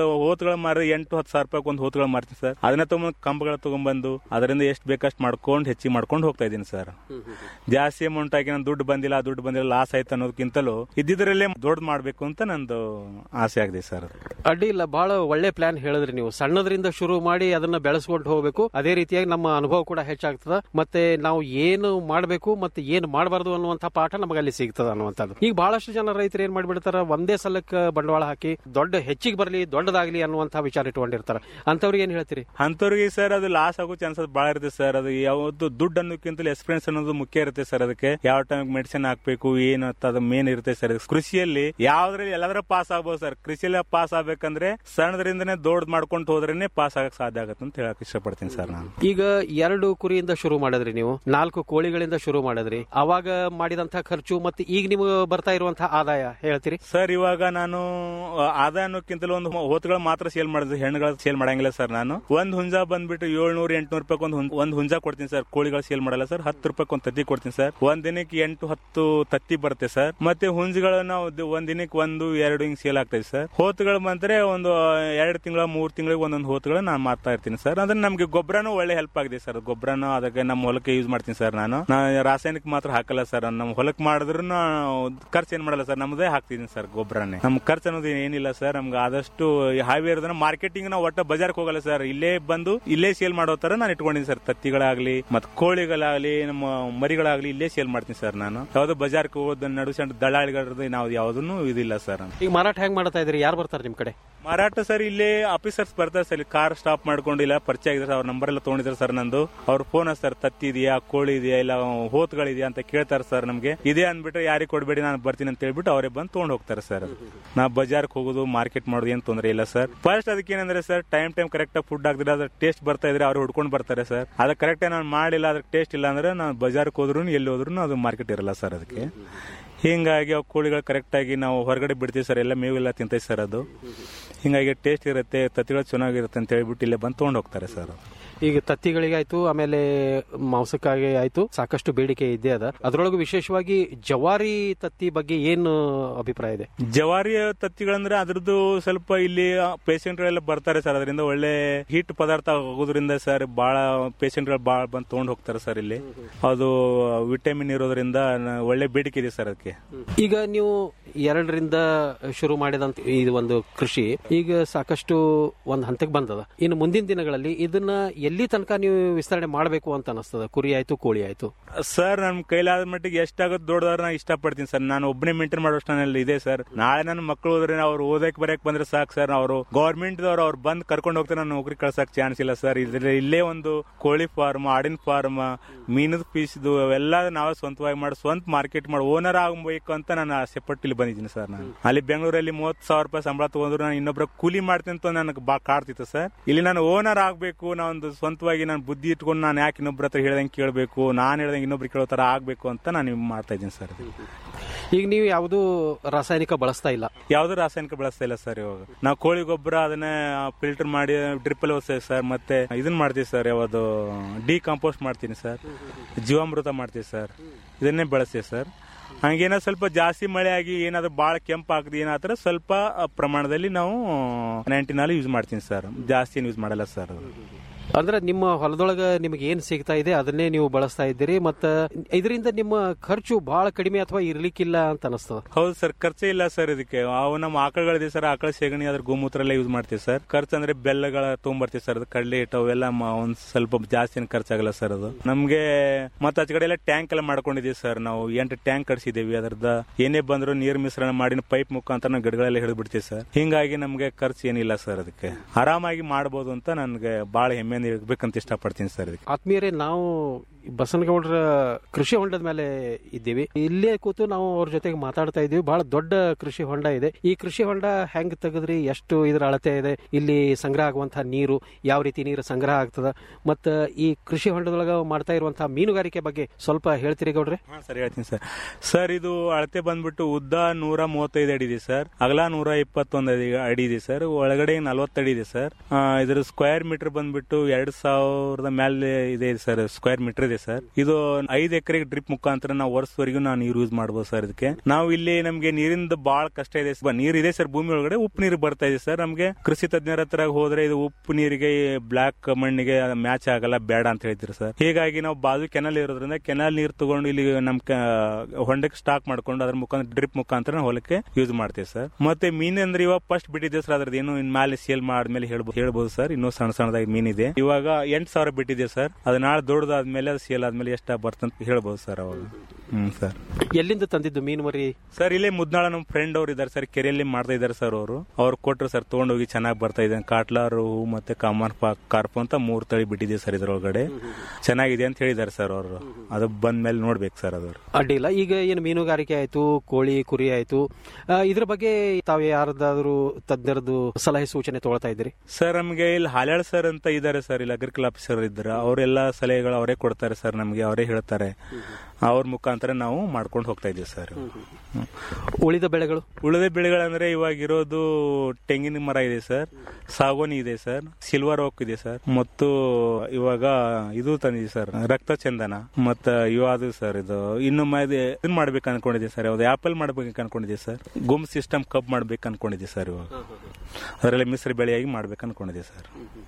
ಒಂದು ಹೋತ್ಗಳು ಮಾರಿ ಎಂಟು ಹತ್ತು ಸಾವಿರ ರೂಪಾಯಿ ಒಂದು ಹೋತ್ಗಳು ಮಾರ್ತೀನಿ ಸರ್ ಅದನ್ನ ತಗೊಂಡ್ ಕಂಬಗಳ ತಗೊಂಡ್ಬಂದು ಅದರಿಂದ ಎಷ್ಟು ಬೇಕಷ್ಟು ಮಾಡ್ಕೊಂಡು ಹೆಚ್ಚಿಗೆ ಮಾಡ್ಕೊಂಡು ಹೋಗ್ತಾ ಇದ್ದೀನಿ ಸರ್ ಜಾಸ್ತಿ ಅಮೌಂಟ್ ಆಗಿ ನಾನು ದುಡ್ಡು ಬಂದಿಲ್ಲ ಆ ದುಡ್ಡು ಬಂದಿಲ್ಲ ಲಾಸ್ ಆಯ್ತು ಅನ್ನೋದಕ್ಕಿಂತಲೂ ಇದ್ದಿದ್ರಲ್ಲೇ ದೊಡ್ಡದು ಮಾಡಬೇಕು ಅಂತ ನಂದು ಆಸೆ ಆಗಿದೆ ಸರ್ ಅಡ್ಡಿ ಇಲ್ಲ ಬಹಳ ಒಳ್ಳೆ ಪ್ಲಾನ್ ಹೇಳಿದ್ರಿ ನೀವು ಸಣ್ಣದ್ರಿಂದ ಶುರು ಮಾಡಿ ಅದನ್ನ ಬೆಳೆಸ್ಕೊಂಡು ಹೋಗ್ಬೇಕು ಅದೇ ರೀತಿಯಾಗಿ ನಮ್ಮ ಅನುಭವ ಕೂಡ ಹೆಚ್ಚಾಗ್ತದ ಮತ್ತೆ ನಾವು ಏನು ಮಾಡಬೇಕು ಮತ್ತೆ ಏನು ಮಾಡಬಾರ್ದು ಅನ್ನುವಂಥ ಪಾಠ ನಮಗೆ ಅಲ್ಲಿ ಸಿಗ್ತದ ಅನ್ನುವಂಥದ್ದು ಈಗ ಬಹಳಷ್ಟು ಜನ ರೈತರು ಏನ್ ಮಾಡ್ಬಿಡ್ತಾರ ಒಂದೇ ಸಲಕ್ಕೆ ಬಂಡವಾಳ ಹಾಕಿ ದೊಡ್ಡ ಹೆಚ್ಚಿಗೆ ಬರಲಿ ದೊಡ್ಡದಾಗ್ಲಿ ಅನ್ನುವಂಥ ವಿಚಾರ ಇಟ್ಕೊಂಡಿರ್ತಾರ ಅಂತವ್ರಿಗೆ ಏನ್ ಹೇಳ್ತೀರಿ ಅಂತವ್ರಿಗೆ ಸರ್ ಅದು ಲಾಸ್ ಆಗೋ ಚಾನ್ಸಸ್ ಬಹಳ ಇರುತ್ತೆ ಸರ್ ಅದು ಯಾವತ್ತು ದುಡ್ಡು ಅನ್ನೋಕ್ಕಿಂತಲೂ ಎಕ್ಸ್ಪೀರಿಯನ್ಸ್ ಅನ್ನೋದು ಮುಖ್ಯ ಇರುತ್ತೆ ಸರ್ ಅದಕ್ಕೆ ಯಾವ ಟೈಮ್ ಮೆಡಿಸಿನ್ ಹಾಕ್ಬೇಕು ಏನು ಅಂತ ಅದು ಮೇನ್ ಇರುತ್ತೆ ಸರ್ ಕೃಷಿಯಲ್ಲಿ ಯಾವ್ದ್ರಲ್ಲಿ ಎಲ್ಲಾದ್ರೂ ಪಾಸ್ ಆಗ್ಬೋದು ಸರ್ ಕೃಷಿಯಲ್ಲಿ ಪಾಸ್ ಆಗ್ಬೇಕಂದ್ರೆ ಸಣ್ಣದ್ರಿಂದನೇ ದೊಡ್ಡ ಮಾಡ್ಕೊಂಡು ಹೋದ್ರೇನೆ ಪಾಸ್ ಆಗಕ್ ಸಾಧ್ಯ ಆಗುತ್ತೆ ಅಂತ ಹೇಳಕ್ ಇಷ್ಟಪಡ್ತೀನಿ ಸರ್ ನಾನು ಈಗ ಎರಡು ಕುರಿಯಿಂದ ಶುರು ಮಾಡಿದ್ರಿ ನೀವು ನಾಲ್ಕು ಕೋಳಿಗಳಿಂದ ಶುರು ಮಾಡಿದ್ರಿ ಅವಾಗ ಮಾಡಿದಂತ ಖರ್ಚು ಮತ್ತೆ ಈಗ ನಿಮಗೆ ಬರ್ತಾ ಇರುವಂತಹ ಆದಾಯ ಹೇಳ್ತೀರಿ ಸರ್ ಇವಾಗ ನಾನು ಆ, ಆದಾಯ ಅನ್ನೋಕ್ಕಿಂತಲೂ ಒಂದು ಹೋತ್ಗಳು ಮಾತ್ರ ಸೇಲ್ ಮಾಡಿದ್ವಿ ಹೆಣ್ಣುಗಳ ಸೇಲ್ ಮಾಡಂಗಿಲ್ಲ ಸರ್ ನಾನು ಒಂದ್ ಹುಂಜ ಬಂದ್ಬಿಟ್ಟು ಏಳ್ನೂರ ಎಂಟ್ನೂರು ರೂಪಾಯಿ ಒಂದು ಒಂದ್ ಹುಂಜ ಕೊಡ್ತೀನಿ ಸರ್ ಕೋಳಿಗಳು ಸೇಲ್ ಮಾಡಲ್ಲ ಸರ್ ಹತ್ತು ರೂಪಾಯಿ ಒಂದು ತತ್ತಿ ಕೊಡ್ತೀನಿ ಸರ್ ಒಂದ್ ದಿನಕ್ಕೆ ಎಂಟು ಹತ್ತು ತತ್ತಿ ಬರುತ್ತೆ ಸರ್ ಮತ್ತೆ ಹುಂಜಗಳು ನಾವು ದ- ಒಂದ್ ದಿನಕ್ಕೆ ಒಂದು ಎರಡು ಹಿಂಗ್ ಸೇಲ್ ಆಗ್ತದೆ ಸರ್ ಹೋತ್ಗಳು ಬಂದ್ರೆ ಒಂದು ಎರಡು ತಿಂಗಳ ಮೂರ್ ತಿಂಗಳಿಗೆ ಒಂದೊಂದು ಹೋತ್ಗಳು ನಾನು ಮಾರ್ತಾ ಇರ್ತೀನಿ ಸರ್ ಅಂದ್ರೆ ನಮ್ಗೆ ಗೊಬ್ಬರನೂ ಒಳ್ಳೆ ಹೆಲ್ಪ್ ಆಗಿದೆ ಸರ್ ಗೊಬ್ಬರನು ಅದಕ್ಕೆ ನಮ್ಮ ಹೊಲಕ್ಕೆ ಯೂಸ್ ಮಾಡ್ತೀನಿ ಸರ್ ನಾನು ನಾನು ರಾಸಾಯನಿಕ ಮಾತ್ರ ಹಾಕಲ್ಲ ಸರ್ ನಮ್ಮ ಹೊಲಕ್ಕೆ ಮಾಡಿದ್ರು ಖರ್ಚು ಏನ್ ಮಾಡಲ್ಲ ಸರ್ ನಮ್ದೇ ಹಾಕ್ತಿದ್ದೀನಿ ಸರ್ ಗೊಬ್ಬರನೇ ನಮ್ ಖರ್ಚು ಅನ್ನೋದು ಏನಿಲ್ಲ ಸರ್ ನಮ್ಗೆ ಆದಷ್ಟು ಹಾವಿ ಇರೋದನ್ನ ಮಾರ್ಕೆಟಿಂಗ್ ನಾವು ಒಟ್ಟ ಬಜಾರ್ಗೆ ಹೋಗಲ್ಲ ಸರ್ ಇಲ್ಲೇ ಬಂದು ಇಲ್ಲೇ ಸೇಲ್ ಮಾಡೋ ತರ ನಾನು ಇಟ್ಕೊಂಡಿದ್ದೀನಿ ಸರ್ ತತ್ತಿಗಳಾಗ್ಲಿ ಮತ್ ಕೋಳಿಗಳಾಗ್ಲಿ ನಮ್ಮ ಮರಿಗಳಾಗ್ಲಿ ಇಲ್ಲೇ ಸೇಲ್ ಮಾಡ್ತೀನಿ ಸರ್ ನಾನು ಯಾವ್ದು ಬಜಾರ್ಗೆ ಹೋಗೋದು ನಡು ಸಣ್ಣ ದಳ್ಳಾಳಿಗಳದ್ದು ನಾವು ಯಾವ್ದನ್ನು ಇದಿಲ್ಲ ಸರ್ ಈಗ ಮಾರಾಟ ಹೆಂಗ್ ಮಾಡ್ತಾ ಇದ್ರಿ ಯಾರು ಬರ್ತಾರೆ ನಿಮ್ ಕಡೆ ಮಾರಾಟ ಸರ್ ಇಲ್ಲೇ ಆಫೀಸರ್ಸ್ ಬರ್ತಾರೆ ಸರ್ ಇಲ್ಲಿ ಕಾರ್ ಸ್ಟಾಪ್ ಮಾಡ್ಕೊಂಡು ಇಲ್ಲ ಪರಿಚಯ ಆಗಿದ್ರೆ ಅವ್ರ ನಂಬರ್ ಎಲ್ಲ ತಗೊಂಡಿದ್ದಾರೆ ಸರ್ ನಂದು ಅವ್ರ ಫೋನ್ ಸರ್ ತತ್ತಿ ಇದೆಯಾ ಕೋಳಿ ಇದೆಯಾ ಇಲ್ಲ ಹೋತ್ಗಳಿದೆಯಾ ಅಂತ ಕೇಳ್ತಾರೆ ಸರ್ ನಮ್ಗೆ ಇದೆ ಅಂದ್ಬಿಟ್ರೆ ಯಾರಿಗೆ ಕೊಡಬೇಡಿ ನಾನು ಬರ್ತೀನಿ ಅಂತ ಹೇಳ್ಬಿಟ್ಟು ಅವರೇ ಬಂದು ತಗೊಂಡ್ ಹೋಗ್ತಾರೆ ಸರ್ ನಾ ಬಜಾರ್ಗೆ ಹೋಗೋದು ಮಾರ್ಕೆಟ್ ಮಾಡೋದು ಏನ್ ತೊಂದರೆ ಇಲ್ಲ ಸರ್ ಫಸ್ಟ್ ಅದಕ್ಕೆ ಏನಂದ್ರೆ ಸರ್ ಟೈಮ್ ಟೈಮ್ ಕರೆಕ್ಟ್ ಆಗಿ ಫುಡ್ ಹಾಕಿದ್ರೆ ಅದ್ರ ಟೇಸ್ಟ್ ಬರ್ತಾ ಇದ್ರೆ ಅವ್ರು ಹುಡ್ಕೊಂಡು ಬರ್ತಾರೆ ಸರ್ ಅದ ಕರೆಕ್ಟ್ ನಾನು ಮಾಡಿಲ್ಲ ಅದ್ರ ಟೇಸ್ಟ್ ಇಲ್ಲ ಅಂದ್ರೆ ನಾನು ಬಜಾರ್ಗೆ ಹೋದ್ರು ಎಲ್ಲಿ ಹೋದ್ರು ಅದು ಮಾರ್ಕೆಟ್ ಇರಲ್ಲ ಸರ್ ಅದಕ್ಕೆ ಹಿಂಗಾಗಿ ಅವು ಕೋಳಿಗಳು ಕರೆಕ್ಟ್ ಆಗಿ ನಾವು ಹೊರಗಡೆ ಬಿಡ್ತೀವಿ ಸರ್ ಎಲ್ಲ ಮೇವೆಲ್ಲ ತಿಂತೈತೆ ಸರ್ ಅದು ಹಿಂಗಾಗಿ ಟೇಸ್ಟ್ ಇರುತ್ತೆ ತತ್ತಿಗಳು ಚೆನ್ನಾಗಿರುತ್ತೆ ಅಂತ ಹೇಳ್ಬಿಟ್ಟು ಇಲ್ಲೇ ಬಂದು ತೊಗೊಂಡು ಹೋಗ್ತಾರೆ ಸರ್ ಈಗ ತತ್ತಿಗಳಿಗಾಯ್ತು ಆಮೇಲೆ ಮಾಂಸಕ್ಕಾಗಿ ಆಯ್ತು ಸಾಕಷ್ಟು ಬೇಡಿಕೆ ಇದ್ದೇ ಅದ ಅದರೊಳಗೂ ವಿಶೇಷವಾಗಿ ಜವಾರಿ ತತ್ತಿ ಬಗ್ಗೆ ಏನು ಅಭಿಪ್ರಾಯ ಇದೆ ಜವಾರಿ ತತ್ತಿಗಳಂದ್ರೆ ಅದ್ರದ್ದು ಸ್ವಲ್ಪ ಇಲ್ಲಿ ಪೇಷಂಟ್ಗಳೆಲ್ಲ ಬರ್ತಾರೆ ಸರ್ ಅದರಿಂದ ಒಳ್ಳೆ ಹೀಟ್ ಪದಾರ್ಥ ಆಗೋದ್ರಿಂದ ಸರ್ ಬಹಳ ಪೇಷಂಟ್ಗಳು ಬಹಳ ಬಂದು ತಗೊಂಡು ಹೋಗ್ತಾರೆ ಸರ್ ಇಲ್ಲಿ ಅದು ವಿಟಮಿನ್ ಇರೋದ್ರಿಂದ ನ- ಒಳ್ಳೆ ಬೇಡಿಕೆ ಇದೆ ಸರ್ ಅದಕ್ಕೆ ಈಗ ನೀವು ಎರಡರಿಂದ ಶುರು ಮಾಡಿದಂತ ಇದು ಒಂದು ಕೃಷಿ ಈಗ ಸಾಕಷ್ಟು ಒಂದು ಹಂತಕ್ಕೆ ಬಂದದ ಇನ್ನು ಮುಂದಿನ ದಿನಗಳಲ್ಲಿ ಇದನ್ನ ಎಲ್ಲಿ ತನಕ ನೀವು ವಿಸ್ತರಣೆ ಮಾಡಬೇಕು ಅಂತ ಅನಿಸ್ತದ ಕುರಿ ಆಯ್ತು ಕೋಳಿ ಆಯ್ತು ಸರ್ ನನ್ ಕೈಲಾದ ಮಟ್ಟಿಗೆ ಎಷ್ಟಾಗುತ್ತೆ ದೊಡ್ಡದವ್ರ ನಾ ಇಷ್ಟಪಡ್ತೀನಿ ಸರ್ ನಾನು ಒಬ್ಬನೇ ಮೇಂಟೈನ್ ಮಾಡೋಷ್ಟು ನನ್ನಲ್ಲಿ ಇದೆ ಸರ್ ನಾಳೆ ನನ್ನ ಮಕ್ಕಳು ಹೋದ್ರೆ ಅವ್ರು ಓದಕ್ ಬರಕ್ ಬಂದ್ರೆ ಸಾಕು ಸರ್ ಅವರು ಗೌರ್ಮೆಂಟ್ ದವ್ರು ಅವ್ರು ಬಂದ್ ಕರ್ಕೊಂಡು ಹೋಗ್ತಾರೆ ನಾನು ನೌಕರಿ ಕಳ್ಸಕ್ ಚಾನ್ಸ್ ಇಲ್ಲ ಸರ್ ಇದ್ರೆ ಇಲ್ಲೇ ಒಂದು ಕೋಳಿ ಫಾರ್ಮ್ ಆಡಿನ ಫಾರ್ಮ್ ಮೀನದ ಪೀಸ್ದು ಅವೆಲ್ಲ ನಾವೇ ಸ್ವಂತವಾಗಿ ಮಾಡಿ ಸ್ವಂತ ಮಾರ್ಕೆಟ್ ಮಾಡಿ ಓನರ್ ಆಗಬೇಕು ಅಂತ ನಾನು ಆಸೆ ಪಟ್ಟು ಇಲ್ಲಿ ಬಂದಿದ್ದೀನಿ ಸರ್ ನಾನು ಅಲ್ಲಿ ಬೆಂಗಳೂರಲ್ಲಿ ಮೂವತ್ತು ಸಾವಿರ ರೂಪಾಯಿ ಸಂಬಳ ತಗೊಂಡ್ರು ನಾನು ಇನ್ನೊಬ್ಬರ ಕೂಲಿ ಮಾಡ್ತೀನಿ ಅಂತ ನನಗೆ ಬಾ ಕಾಡ್ತಿತ್ತು ಸರ್ ಇಲ್ಲಿ ನಾನು ಓನರ್ ಆಗಬೇಕು ನಾನೊಂದು ಸ್ವಂತವಾಗಿ ನಾನು ಬುದ್ಧಿ ಇಟ್ಕೊಂಡು ನಾನು ಯಾಕೆ ಇನ್ನೊಬ್ರ ಹತ್ರ ಹೇಳ್ದಂಗೆ ಕೇಳಬೇಕು ನಾನು ಹೇಳ್ದಂಗೆ ಇನ್ನೊಬ್ರಿಗೆ ಕೇಳೋ ತರ ಆಗ್ಬೇಕು ಅಂತ ನಾನು ಮಾಡ್ತಾ ಇದ್ದೀನಿ ಸರ್ ಈಗ ನೀವು ಯಾವುದು ರಾಸಾಯನಿಕ ಬಳಸ್ತಾ ಇಲ್ಲ ಯಾವ್ದು ರಾಸಾಯನಿಕ ಬಳಸ್ತಾ ಇಲ್ಲ ಸರ್ ಇವಾಗ ನಾವು ಕೋಳಿ ಗೊಬ್ಬರ ಅದನ್ನ ಫಿಲ್ಟರ್ ಮಾಡಿ ಡ್ರಿಪ್ ಅಲ್ಲಿ ಓದ್ತೇವೆ ಸರ್ ಮತ್ತೆ ಇದನ್ನ ಮಾಡ್ತೀವಿ ಸರ್ ಯಾವುದು ಡಿ ಕಾಂಪೋಸ್ಟ್ ಮಾಡ್ತೀನಿ ಸರ್ ಜೀವಾಮೃತ ಮಾಡ್ತೀವಿ ಸರ್ ಇದನ್ನೇ ಬಳಸ್ತೀವಿ ಸರ್ ಹಂಗೇನೋ ಸ್ವಲ್ಪ ಜಾಸ್ತಿ ಮಳೆ ಆಗಿ ಏನಾದ್ರು ಭಾಳ ಕೆಂಪು ಆಗದೆ ಏನಾದ್ರೆ ಸ್ವಲ್ಪ ಆ, ಪ್ರಮಾಣದಲ್ಲಿ ನಾವು ನೈಂಟಿನಲ್ಲಿ ಯೂಸ್ ಮಾಡ್ತೀನಿ ಸರ್ ಜಾಸ್ತಿ ಏನು ಯೂಸ್ ಮಾಡಲ್ಲ ಸರ್ ಅದು ಅಂದ್ರೆ ನಿಮ್ಮ ಹೊಲದೊಳಗ ನಿಮಗೆ ಏನ್ ಸಿಗ್ತಾ ಇದೆ ಅದನ್ನೇ ನೀವು ಬಳಸ್ತಾ ಇದ್ದೀರಿ ಮತ್ತ ಇದರಿಂದ ನಿಮ್ಮ ಖರ್ಚು ಬಹಳ ಕಡಿಮೆ ಅಥವಾ ಇರ್ಲಿಕ್ಕಿಲ್ಲ ಅಂತ ಅನಿಸ್ತದ ಹೌದು ಸರ್ ಖರ್ಚೇ ಇಲ್ಲ ಸರ್ ಇದಕ್ಕೆ ಅವು ನಮ್ಮ ಆಕಳುಗಳಿದೆ ಸರ್ ಆಕಳ ಸೆಗಣಿ ಅದ್ರ ಗೋಮೂತ್ರ ಎಲ್ಲ ಯೂಸ್ ಮಾಡ್ತೀವಿ ಸರ್ ಖರ್ಚು ಅಂದ್ರೆ ಬೆಲ್ಲಗಳ ತೊಗೊಂಬರ್ತೀವಿ ಸರ್ ಅದು ಕಡಲೆ ಹಿಟ್ಟು ಅವೆಲ್ಲ ಮ- ಒಂದ್ ಸ್ವಲ್ಪ ಜಾಸ್ತಿ ಏನ್ ಖರ್ಚಾಗಲ್ಲ ಸರ್ ಅದು ನಮ್ಗೆ ಮತ್ತೆ ಆಚೆ ಕಡೆ ಎಲ್ಲ ಟ್ಯಾಂಕ್ ಎಲ್ಲ ಮಾಡ್ಕೊಂಡಿದೀವಿ ಸರ್ ನಾವು ಎಂಟು ಟ್ಯಾಂಕ್ ಕಟ್ಸಿದೀವಿ ಅದ್ರದ ಏನೇ ಬಂದ್ರು ನೀರ್ ಮಿಶ್ರಣ ಮಾಡಿ ಪೈಪ್ ಮುಖಾಂತರ ನಾವು ಗಿಡಗಳೆಲ್ಲ ಹಿಡಿದು ಬಿಡ್ತೀವಿ ಸರ್ ಹಿಂಗಾಗಿ ನಮ್ಗೆ ಖರ್ಚು ಏನಿಲ್ಲ ಸರ್ ಅದಕ್ಕೆ ಆರಾಮಾಗಿ ಮಾಡ್ಬೋದು ಅಂತ ನನ್ಗೆ ಬಹಳ ಹೆಮ್ಮೆಯಿಂದ ಇರ್ಬೇಕಂತ ಇಷ್ಟಪಡ್ತೀನಿ ಸರ್ ಇದಕ್ಕೆ ಆತ್ಮೀಯರೇ ನಾವು ಬಸನಗೌಡರ ಕೃಷಿ ಹೊಂಡದ ಮೇಲೆ ಇದ್ದೀವಿ ಇಲ್ಲೇ ಕೂತು ನಾವು ಅವ್ರ ಜೊತೆಗೆ ಮಾತಾಡ್ತಾ ಇದ್ದೀವಿ ಬಹಳ ದೊಡ್ಡ ಕೃಷಿ ಹೊಂಡ ಇದೆ ಈ ಕೃಷಿ ಹೊಂಡ ಹೆಂಗ್ ತೆಗೆದ್ರಿ ಎಷ್ಟು ಇದರ ಅಳತೆ ಇದೆ ಇಲ್ಲಿ ಸಂಗ್ರಹ ಆಗುವಂತಹ ನೀರು ಯಾವ ರೀತಿ ನೀರು ಸಂಗ್ರಹ ಆಗ್ತದ ಮತ್ತ ಈ ಕೃಷಿ ಹೊಂಡದೊಳಗ ಮಾಡ್ತಾ ಇರುವಂತಹ ಮೀನುಗಾರಿಕೆ ಬಗ್ಗೆ ಸ್ವಲ್ಪ ಹೇಳ್ತೀರಿ ಗೌಡ್ರೆ ಹಾ ಸರ್ ಹೇಳ್ತೀನಿ ಸರ್ ಸರ್ ಇದು ಅಳತೆ ಬಂದ್ಬಿಟ್ಟು ಉದ್ದ ನೂರ ಮೂವತ್ತೈದು ಅಡಿ ಇದೆ ಸರ್ ಅಗಲ ನೂರ ಇಪ್ಪತ್ತೊಂದು ಅಡಿ ಅಡಿ ಇದೆ ಸರ್ ಒಳಗಡೆ ನಲ್ವತ್ತು ಅಡಿ ಇದೆ ಸರ್ ಆ, ಇದ್ರ ಸ್ಕ್ವೇರ್ ಮೀಟರ್ ಬಂದ್ಬಿಟ್ಟು ಎರಡ್ ಸಾವಿರದ ಮೇಲೆ ಇದೆ ಸರ್ ಸ್ಕ್ವೇರ್ ಮೀಟರ್ ಇದೆ ಇದೆ ಸರ್ ಇದು ಐದು ಎಕರೆಗೆ ಡ್ರಿಪ್ ಮುಖಾಂತರ ನಾವು ವರ್ಷವರೆಗೂ ನಾವು ನೀರು ಯೂಸ್ ಮಾಡಬಹುದು ಸರ್ ಇದಕ್ಕೆ ನಾವು ಇಲ್ಲಿ ನಮ್ಗೆ ನೀರಿಂದ ಬಹಳ ಕಷ್ಟ ಇದೆ ಸರ್. ನೀರ್ ಇದೆ ಸರ್ ಭೂಮಿ ಒಳಗಡೆ ಉಪ್ಪು ನೀರು ಬರ್ತಾ ಇದೆ ಸರ್ ನಮ್ಗೆ ಕೃಷಿ ತಜ್ಞರ ಹತ್ರ ಹೋದ್ರೆ ಇದು ಉಪ್ಪು ನೀರಿಗೆ ಬ್ಲಾಕ್ ಮಣ್ಣಿಗೆ ಮ್ಯಾಚ್ ಆಗಲ್ಲ ಬೇಡ ಅಂತ ಹೇಳ್ತಿರು ಸರ್ ಹೀಗಾಗಿ ನಾವು ಬಾಜು ಕೆನಲ್ ಇರೋದ್ರಿಂದ ಕೆನಲ್ ನೀರು ತಗೊಂಡು ಇಲ್ಲಿ ನಮ್ ಕ- ಹೊಂಡಕ್ಕೆ ಸ್ಟಾಕ್ ಮಾಡ್ಕೊಂಡು ಅದ್ರ ಮುಖಾಂತರ ಡ್ರಿಪ್ ಮುಖಾಂತರ ನಾವು ಹೊಲಕ್ಕೆ ಯೂಸ್ ಮಾಡ್ತೀವಿ ಸರ್ ಮತ್ತೆ ಮೀನ್ ಅಂದ್ರೆ ಇವಾಗ ಫಸ್ಟ್ ಬಿಟ್ಟಿದೆ ಸರ್ ಅದ್ರದ್ದು ಏನು ಇನ್ ಮೇಲೆ ಸೇಲ್ ಮಾಡಿದ್ಮೇಲೆ ಹೇಳ್ಬೋದು ಹೇಳ್ಬೋದು ಸರ್ ಇನ್ನೂ ಸಣ್ಣ ಸಣ್ಣದಾಗಿ ಮೀನಿದೆ ಇವಾಗ ಎಂಟು ಸಾವಿರ ಬಿಟ್ಟಿದೆ ಸರ್ ಅದು ನಾಳೆ ದೊಡ್ಡದಾದ್ಮೇಲೆ ಅದು ಸೇಲ್ ಆದ್ಮೇಲೆ ಎಷ್ಟು ಬರ್ತಂತ ಹೇಳ್ಬೋದು ಸರ್ ಅವಾಗ ಹ್ಮ್ ಸರ್ ಎಲ್ಲಿಂದ ತಂದಿದ್ದು ಮೀನು ಮರಿ ಸರ್ ಇಲ್ಲೇ ಮುದ್ನಾಳ ನಮ್ಮ ಫ್ರೆಂಡ್ ಅವ್ರು ಇದಾರೆ ಸರ್ ಕೆರೆಯಲ್ಲಿ ಮಾಡ್ತಾ ಇದಾರೆ ಸರ್ ಅವರು ಅವ್ರು ಕೊಟ್ರು ಸರ್ ತಗೊಂಡೋಗಿ ಚೆನ್ನಾಗಿ ಬರ್ತಾ ಇದೆ ಕಾಟ್ಲಾ ರೋಹು ಮತ್ತೆ ಕಾಮನ್ ಕಾರ್ಪ್ ಅಂತ ಮೂರ್ ತಳಿ ಬಿಟ್ಟಿದೆ ಸರ್ ಇದ್ರೊಳಗಡೆ ಚೆನ್ನಾಗಿದೆ ಅಂತ ಹೇಳಿದಾರೆ ಸರ್ ಅವರು ಅದು ಬಂದ್ಮೇಲೆ ನೋಡ್ಬೇಕು ಸರ್ ಅದು ಅಡ್ಡಿಲ್ಲ ಈಗ ಏನು ಮೀನುಗಾರಿಕೆ ಆಯ್ತು ಕೋಳಿ ಕುರಿ ಆಯ್ತು ಆ, ಇದ್ರ ಬಗ್ಗೆ ತಾವು ಯಾರದಾದ್ರೂ ತಜ್ಞರದ್ದು ಸಲಹೆ ಸೂಚನೆ ತಗೊಳ್ತಾ ಇದ್ದೀರಿ ಸರ್ ನಮಗೆ ಇಲ್ಲಿ ಹಾಲ್ಯಾಳ್ ಸರ್ ಅಂತ ಇದ್ದಾರೆ ಸರ್ ಇಲ್ಲಿ ಅಗ್ರಿಕಲ್ ಆಫೀಸರ್ ಇದ್ದಾರೆ ಅವರೆಲ್ಲ ಸಲಹೆಗಳು ಅವರೇ ಕೊಡ್ತಾರೆ ಸರ್ ನಮಗೆ ಅವರೇ ಹೇಳ್ತಾರೆ ಅವ್ರ ಮುಖಾಂತರ ನಾವು ಮಾಡ್ಕೊಂಡು ಹೋಗ್ತಾ ಇದೀವಿ ಸರ್ ಹ್ಮ್. ಉಳಿದ ಬೆಳೆಗಳು ಉಳಿದ ಬೆಳೆಗಳಂದ್ರೆ ಇವಾಗ ಇರೋದು ತೆಂಗಿನ ಮರ ಇದೆ ಸರ್ ಸಾಗೋನಿ ಇದೆ ಸರ್ ಸಿಲ್ವರ್ ಓಕ್ ಇದೆ ಸರ್ ಮತ್ತು ಇವಾಗ ಇದು ತಂದಿದೆ ಸರ್ ರಕ್ತ ಚಂದನ ಮತ್ತ ಇವಾದು ಸರ್ ಇದು ಇನ್ನು ಮ- ಇದು ಇದನ್ ಮಾಡ್ಬೇಕು ಅನ್ಕೊಂಡಿದ್ದೆ ಸರ್ ಯಾವ್ದು ಆಪಲ್ ಮಾಡ್ಬೇಕು ಅನ್ಕೊಂಡಿದ್ದೆ ಸರ್ ಗುಮ್ ಸಿಸ್ಟಮ್ ಕಬ್ ಮಾಡ್ಬೇಕು ಅನ್ಕೊಂಡಿದ್ದೆ ಸರ್ ಇವಾಗ ಅದರಲ್ಲಿ ಮಿಶ್ರ ಬೆಳೆಯಾಗಿ ಮಾಡ್ಬೇಕು ಅನ್ಕೊಂಡಿದ್ದೆ ಸರ್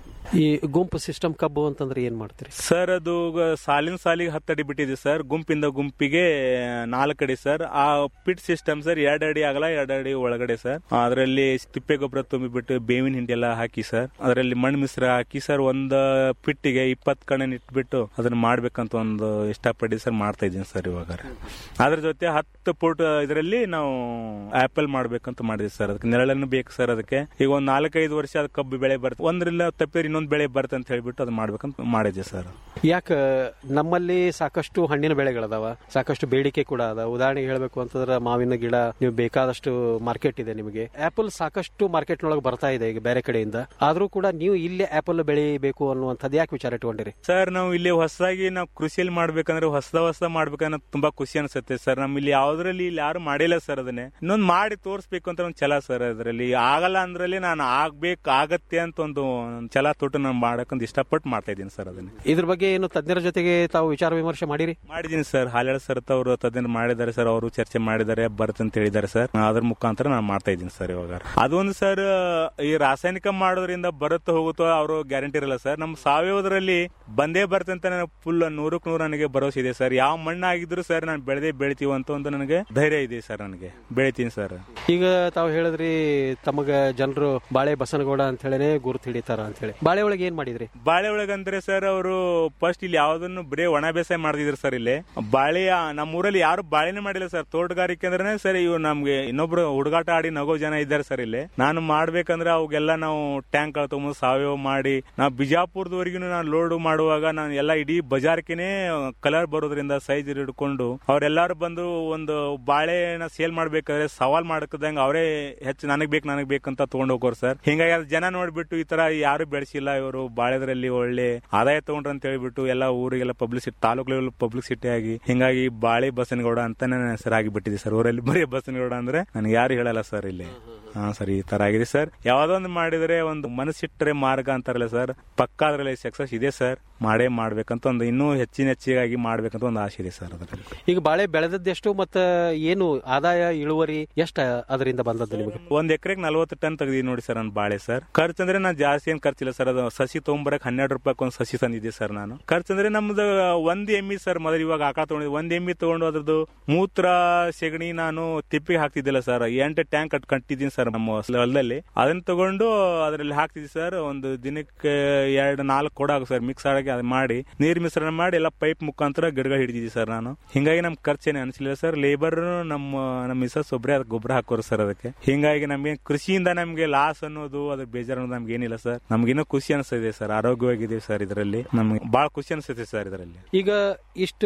ಈ ಗುಂಪು ಸಿಸ್ಟಮ್ ಕಬ್ಬು ಅಂತಂದ್ರೆ ಏನ್ ಮಾಡ್ತೀರಿ ಸರ್ ಅದು ಗ- ಸಾಲಿನ ಸಾಲಿಗೆ ಹತ್ತಡಿ ಬಿಟ್ಟಿದೆ ಸರ್ ಗುಂಪಿಂದ ಗುಂಪಿಗೆ ನಾಲ್ಕಡಿ ಸರ್ ಆ ಪಿಟ್ ಸಿಸ್ಟಮ್ ಸರ್ ಎರಡು ಅಡಿ ಆಗಲ್ಲ ಎರಡು ಅಡಿ ಒಳಗಡೆ ಸರ್ ಅದರಲ್ಲಿ ತಿಪ್ಪೆ ಗೊಬ್ಬರ ತುಂಬಿಬಿಟ್ಟು ಬೇವಿನ ಹಿಂಡಿ ಎಲ್ಲ ಹಾಕಿ ಸರ್ ಅದರಲ್ಲಿ ಮಣ್ಣು ಮಿಶ್ರ ಹಾಕಿ ಸರ್ ಒಂದ್ ಪಿಟ್ಟಿಗೆ ಇಪ್ಪತ್ ಕಣೆ ಇಟ್ಬಿಟ್ಟು ಅದನ್ನ ಮಾಡ್ಬೇಕಂತ ಒಂದು ಇಷ್ಟಪಟ್ಟು ಸರ್ ಮಾಡ್ತಾ ಇದ್ದೀನಿ ಸರ್ ಇವಾಗ ಅದ್ರ ಜೊತೆ ಹತ್ತು ಫುಟ್ ಇದರಲ್ಲಿ ನಾವು ಆಪಲ್ ಮಾಡ್ಬೇಕಂತ ಮಾಡಿದ್ವಿ ಸರ್ ಅದಕ್ಕೆ ನೆರಳನ್ನು ಬೇಕು ಸರ್ ಅದಕ್ಕೆ ಈಗ ಒಂದ್ ನಾಲ್ಕೈದು ವರ್ಷ ಅದು ಕಬ್ಬು ಬೆಳೆ ಬರುತ್ತೆ ಒಂದ್ರಿಲ್ಲ ತಪ್ಪಿದ್ರೆ ಇನ್ನೊಂದು ಬೆಳೆ ಬರುತ್ತೆ ಅಂತ ಹೇಳ್ಬಿಟ್ಟು ಅದು ಮಾಡ್ಬೇಕಂತ ಮಾಡಿದ್ವಿ ಸರ್ ಯಾಕ ನಮ್ಮಲ್ಲಿ ಸಾಕಷ್ಟು ಹಣ್ಣಿನ ಬೆಳೆಗಳದಾವ ಸಾಕಷ್ಟು ಬೇಡಿಕೆ ಕೂಡ ಅದ ಉದಾಹರಣೆಗೆ ಹೇಳ್ಬೇಕು ಅಂತಂದ್ರೆ ಮಾವಿನ ಗಿಡ ನೀವು ಬೇಕಾದಷ್ಟು ಮಾರ್ಕೆಟ್ ಇದೆ ನಿಮಗೆ ಆಪಲ್ ಸಾಕಷ್ಟು ಮಾರ್ಕೆಟ್ ನೊಳಗೆ ಬರ್ತಾ ಇದೆ ಈಗ ಬೇರೆ ಕಡೆಯಿಂದ ಆದ್ರೂ ಕೂಡ ನೀವು ಇಲ್ಲೇ ಆಪಲ್ ಬೆಳಿಬೇಕು ಅನ್ನುವಂಥದ್ದು ಯಾಕೆ ವಿಚಾರ ಇಟ್ಕೊಂಡಿರಿ ಸರ್ ನಾವು ಇಲ್ಲಿ ಹೊಸದಾಗಿ ನಾವು ಕೃಷಿಯಲ್ಲಿ ಮಾಡ್ಬೇಕಂದ್ರೆ ಹೊಸದ ಹೊಸ ಮಾಡ್ಬೇಕನ್ನೋ ತುಂಬಾ ಖುಷಿ ಅನ್ಸುತ್ತೆ ಸರ್ ನಮ್ಮ ಇಲ್ಲಿ ಯಾವ್ದ್ರಲ್ಲಿ ಇಲ್ಲಿ ಯಾರು ಮಾಡಿಲ್ಲ ಸರ್ ಅದನ್ನೇ ಇನ್ನೊಂದು ಮಾಡಿ ತೋರಿಸ್ಬೇಕು ಅಂತ ಒಂದು ಛಲ ಸರ್ ಅದರಲ್ಲಿ ಆಗಲ್ಲ ಅಂದ್ರಲ್ಲಿ ನಾನು ಆಗ್ಬೇಕು ಆಗತ್ತೆ ಅಂತ ಒಂದು ಛಲ ತೊಟ್ಟು ನಾನು ಮಾಡಕ್ಕಂತ ಇಷ್ಟಪಟ್ಟು ಮಾಡ್ತಾ ಇದ್ದೀನಿ ಸರ್ ಅದನ್ನ ಇದ್ರ ಬಗ್ಗೆ ಏನು ತಜ್ಞರ ಜೊತೆಗೆ ತಾವು ವಿಚಾರ ವಿಮರ್ಶೆ ಮಾಡಿರಿ ಮಾಡಿದ್ದೀನಿ ಸರ್ ಹಾಲ್ಯಾಳ ಸರ್ ಅವರು ತಜ್ಞರು ಮಾಡಿದ್ದಾರೆ ಸರ್ ಅವರು ಚರ್ಚೆ ಮಾಡಿದ್ದಾರೆ ಬರುತ್ತೆ ಅಂತ ಹೇಳಿದ್ದಾರೆ ಸರ್ ಅದ್ರ ಮುಖಾಂತರ ನಾನು ಮಾಡ್ತಾ ಇದ್ದೀನಿ ಸರ್ ಇವಾಗ ಅದೊಂದು ಸರ್ ಈ ರಾಸಾಯನಿಕ ಮಾಡೋದ್ರಿಂದ ಬರುತ್ತೋ ಹೋಗುತ್ತೋ ಅವರು ಗ್ಯಾರಂಟಿ ಇರಲ್ಲ ಸರ್ ನಮ್ಮ ಸಾವಯವದರಲ್ಲಿ ಬಂದೇ ಬರುತ್ತೆ ಅಂತ ನನಗೆ ಫುಲ್ ನೂರಕ್ಕೆ ನೂರು ನನಗೆ ಭರವಸೆ ಇದೆ ಸರ್ ಯಾವ ಮಣ್ಣಾಗಿದ್ರು ಸರ್ ನಾನು ಬೆಳೆದೇ ಬೆಳಿತೀವಿ ಅಂತ ಒಂದು ನನಗೆ ಧೈರ್ಯ ಇದೆ ಸರ್ ನನಗೆ ಬೆಳಿತೀನಿ ಸರ್ ಈಗ ತಾವು ಹೇಳಿದ್ರಿ ತಮಗ ಜನರು ಬಾಳೆ ಬಸನಗೌಡ ಅಂತ ಹೇಳಿನೇ ಗುರುತು ಹಿಡಿತಾರ ಅಂತ ಹೇಳಿ ಬಾಳೆ ಒಳಗೆ ಏನ್ ಮಾಡಿದ್ರಿ ಬಾಳೆ ಒಳಗಂದ್ರೆ ಸರ್ ಅವರು ಫಸ್ಟ್ ಇಲ್ಲಿ ಯಾವ್ದನ್ನು ಬರೀ ಒಣ ಬೇಸಾಯ ಮಾಡ್ತಿದ್ರು ಸರ್ ಇಲ್ಲಿ ಬಾಳೆ ನಮ್ಮ ಊರಲ್ಲಿ ಯಾರು ಬಾಳೆನೇ ಮಾಡಿಲ್ಲ ಸರ್ ತೋಟಗಾರಿಕೆ ಅಂದ್ರೆ ಸರ್ ಇವು ನಮ್ಗೆ ಇನ್ನೊಬ್ರು ಹುಡುಗಾಟ ಆಡಿ ನಗೋ ಜನ ಇದ್ದಾರೆ ಸರ್ ಇಲ್ಲಿ ನಾನು ಮಾಡ್ಬೇಕಂದ್ರೆ ಅವಾಗೆಲ್ಲ ನಾವು ಟ್ಯಾಂಕ್ ತಗೊಂಡು ಸಾವಯವ ಮಾಡಿ ನಾವು ಬಿಜಾಪುರದವರೆಗೂ ನಾನು ಲೋಡ್ ಮಾಡುವಾಗ ನಾನು ಎಲ್ಲ ಇಡೀ ಬಜಾರ್ಕೆನೆ ಕಲರ್ ಬರೋದ್ರಿಂದ ಸೈಜ್ ಹಿಡ್ಕೊಂಡು ಅವರೆಲ್ಲರೂ ಬಂದು ಒಂದು ಬಾಳೆನ ಸೇಲ್ ಮಾಡ್ಬೇಕಾದ್ರೆ ಸವಾಲ್ ಮಾಡಕದಂಗ ಅವರೇ ಹೆಚ್ಚು ನನಗ್ ಬೇಕು ನನಗ್ ಬೇಕಂತ ತಗೊಂಡ್ ಹೋಗೋರು ಸರ್ ಹಿಂಗಾಗಿ ಅದ್ ಜನ ನೋಡ್ಬಿಟ್ಟು ಈ ತರ ಯಾರು ಬೆಳೆಸಿಲ್ಲ ಇವರು ಬಾಳೆದ್ರಲ್ಲಿ ಒಳ್ಳೆ ಆದಾಯ ತಗೊಂಡ್ರ ಅಂತ ಹೇಳ್ಬಿಟ್ಟು ಎಲ್ಲ ಊರಿಗೆಲ್ಲ ಪಬ್ಲಿಸಿಟಿ ತಾಲೂಕು ಲೆವೆಲ್ ಪಬ್ಲಿಸಿಟಿ ಆಗಿ ಹಿಂಗಾಗಿ ಬಾಳೆ ಬಸನಗೌಡ ಅಂತ ನನ್ನ ಹೆಸರಾಗಿ ಬಿಟ್ಟಿದೆ ಸರ್ ಊರಲ್ಲಿ ಬರೀ ಬಸನಗೌಡ ಅಂದ್ರೆ ನನಗೆ ಯಾರು ಹೇಳಲ್ಲ ಸರ್ ಇಲ್ಲಿ ಹಾ ಸರ್ ಈ ತರ ಆಗಿದೆ ಸರ್ ಯಾವ್ದೊಂದು ಮಾಡಿದ್ರೆ ಒಂದು ಮನಸ್ಸಿಟ್ಟರೆ ಮಾರ್ಗ ಅಂತಾರಲ್ಲ ಸರ್ ಪಕ್ಕ ಅದ್ರಲ್ಲಿ ಸಕ್ಸಸ್ ಇದೆ ಸರ್ ಮಾಡೇ ಮಾಡ್ಬೇಕಂತ ಒಂದು ಇನ್ನೂ ಹೆಚ್ಚಿನ ಹೆಚ್ಚಿಗಾಗಿ ಮಾಡ್ಬೇಕಂತ ಒಂದು ಆಸೆ ಇದೆ ಸರ್ ಅದರಲ್ಲಿ ಈಗ ಬಾಳೆ ಬೆಳೆದದ್ದೆಷ್ಟು ಮತ್ತ ಏನು ಆದಾಯ ಇಳುವರಿ ಎಷ್ಟ ಅದರಿಂದ ಬಂದದ್ದು ನಿಮಗೆ ಒಂದ್ ಎಕರೆಗೆ ನಲ್ವತ್ತು ಟನ್ ತೆಗ್ದಿದ್ದೀನಿ ನೋಡಿ ಸರ್ ನನ್ನ ಬಾಳೆ ಸರ್ ಖರ್ಚು ಅಂದ್ರೆ ನಾನು ಜಾಸ್ತಿ ಏನ್ ಖರ್ಚಿಲ್ಲ ಸರ್ ಅದು ಸಸಿ ತೊಗೊಂಬರಕ್ ಹನ್ನೆರಡು ರೂಪಾಯಿ ಒಂದು ಸಸಿ ತಂದಿದ್ದೆ ಸರ್ ನಾನು ಖರ್ಚು ಅಂದ್ರೆ ನಮ್ದು ಒಂದ್ ಎಮ್ಮಿ ಸರ್ ಮೊದಲು ಇವಾಗ ಆಕ ತಗೊಂಡಿದ್ದೆ ಒಂದ್ ಎಮ್ಮಿ ತಗೊಂಡು ಅದ್ರದ್ದು ಮೂತ್ರ ಸೆಗಣಿ ನಾನು ತಿಪ್ಪಿಗೆ ಹಾಕ್ತಿದ್ದಿಲ್ಲ ಸರ್ ಎಂಟು ಟ್ಯಾಂಕ್ ಕಟ್ ಕಟ್ಟಿದ್ದೀನಿ ಸರ್ ನಮ್ಮ ಹೊಲದಲ್ಲಿ ಅದನ್ನ ತಗೊಂಡು ಅದರಲ್ಲಿ ಹಾಕ್ತಿದ್ವಿ ಸರ್ ಒಂದು ದಿನಕ್ಕೆ ಎರಡು ನಾಲ್ಕು ಕೊಡ ಸರ್ ಮಿಕ್ಸ್ ಆಗಿ ಅದು ಮಾಡಿ ನೀರ್ ಮಿಶ್ರಣ ಮಾಡಿ ಎಲ್ಲ ಪೈಪ್ ಮುಖಾಂತರ ಗಿಡಗಳು ಹಿಡಿದಿದ್ವಿ ಸರ್ ನಾನು ಹಿಂಗಾಗಿ ನಮ್ ಖರ್ಚೇನೆ ಅನಿಸಲಿಲ್ಲ ಸರ್ ಲೇಬರ್ ನಮ್ಮ ನಮ್ಮ ಮಿಸಸ್ ಒಬ್ಬರೇ ಅದಕ್ಕೆ ಗೊಬ್ಬರ ಹಾಕೋರು ಸರ್ ಅದಕ್ಕೆ ಹಿಂಗಾಗಿ ನಮ್ಗೆ ಕೃಷಿಯಿಂದ ನಮ್ಗೆ ಲಾಸ್ ಅನ್ನೋದು ಅದ್ರ ಬೇಜಾರು ಅನ್ನೋದು ನಮ್ಗೆ ಏನಿಲ್ಲ ಸರ್ ನಮ್ಗಿನ್ನೂ ಖುಷಿ ಅನಿಸ್ತಿದೆ ಸರ್ ಆರೋಗ್ಯವಾಗಿದ್ದೀವಿ ಸರ್ ಇದರಲ್ಲಿ ನಮ್ಗೆ ಬಹಳ ಖುಷಿ ಅನಿಸುತ್ತೆ ಸರ್ ಇದರಲ್ಲಿ ಈಗ ಇಷ್ಟು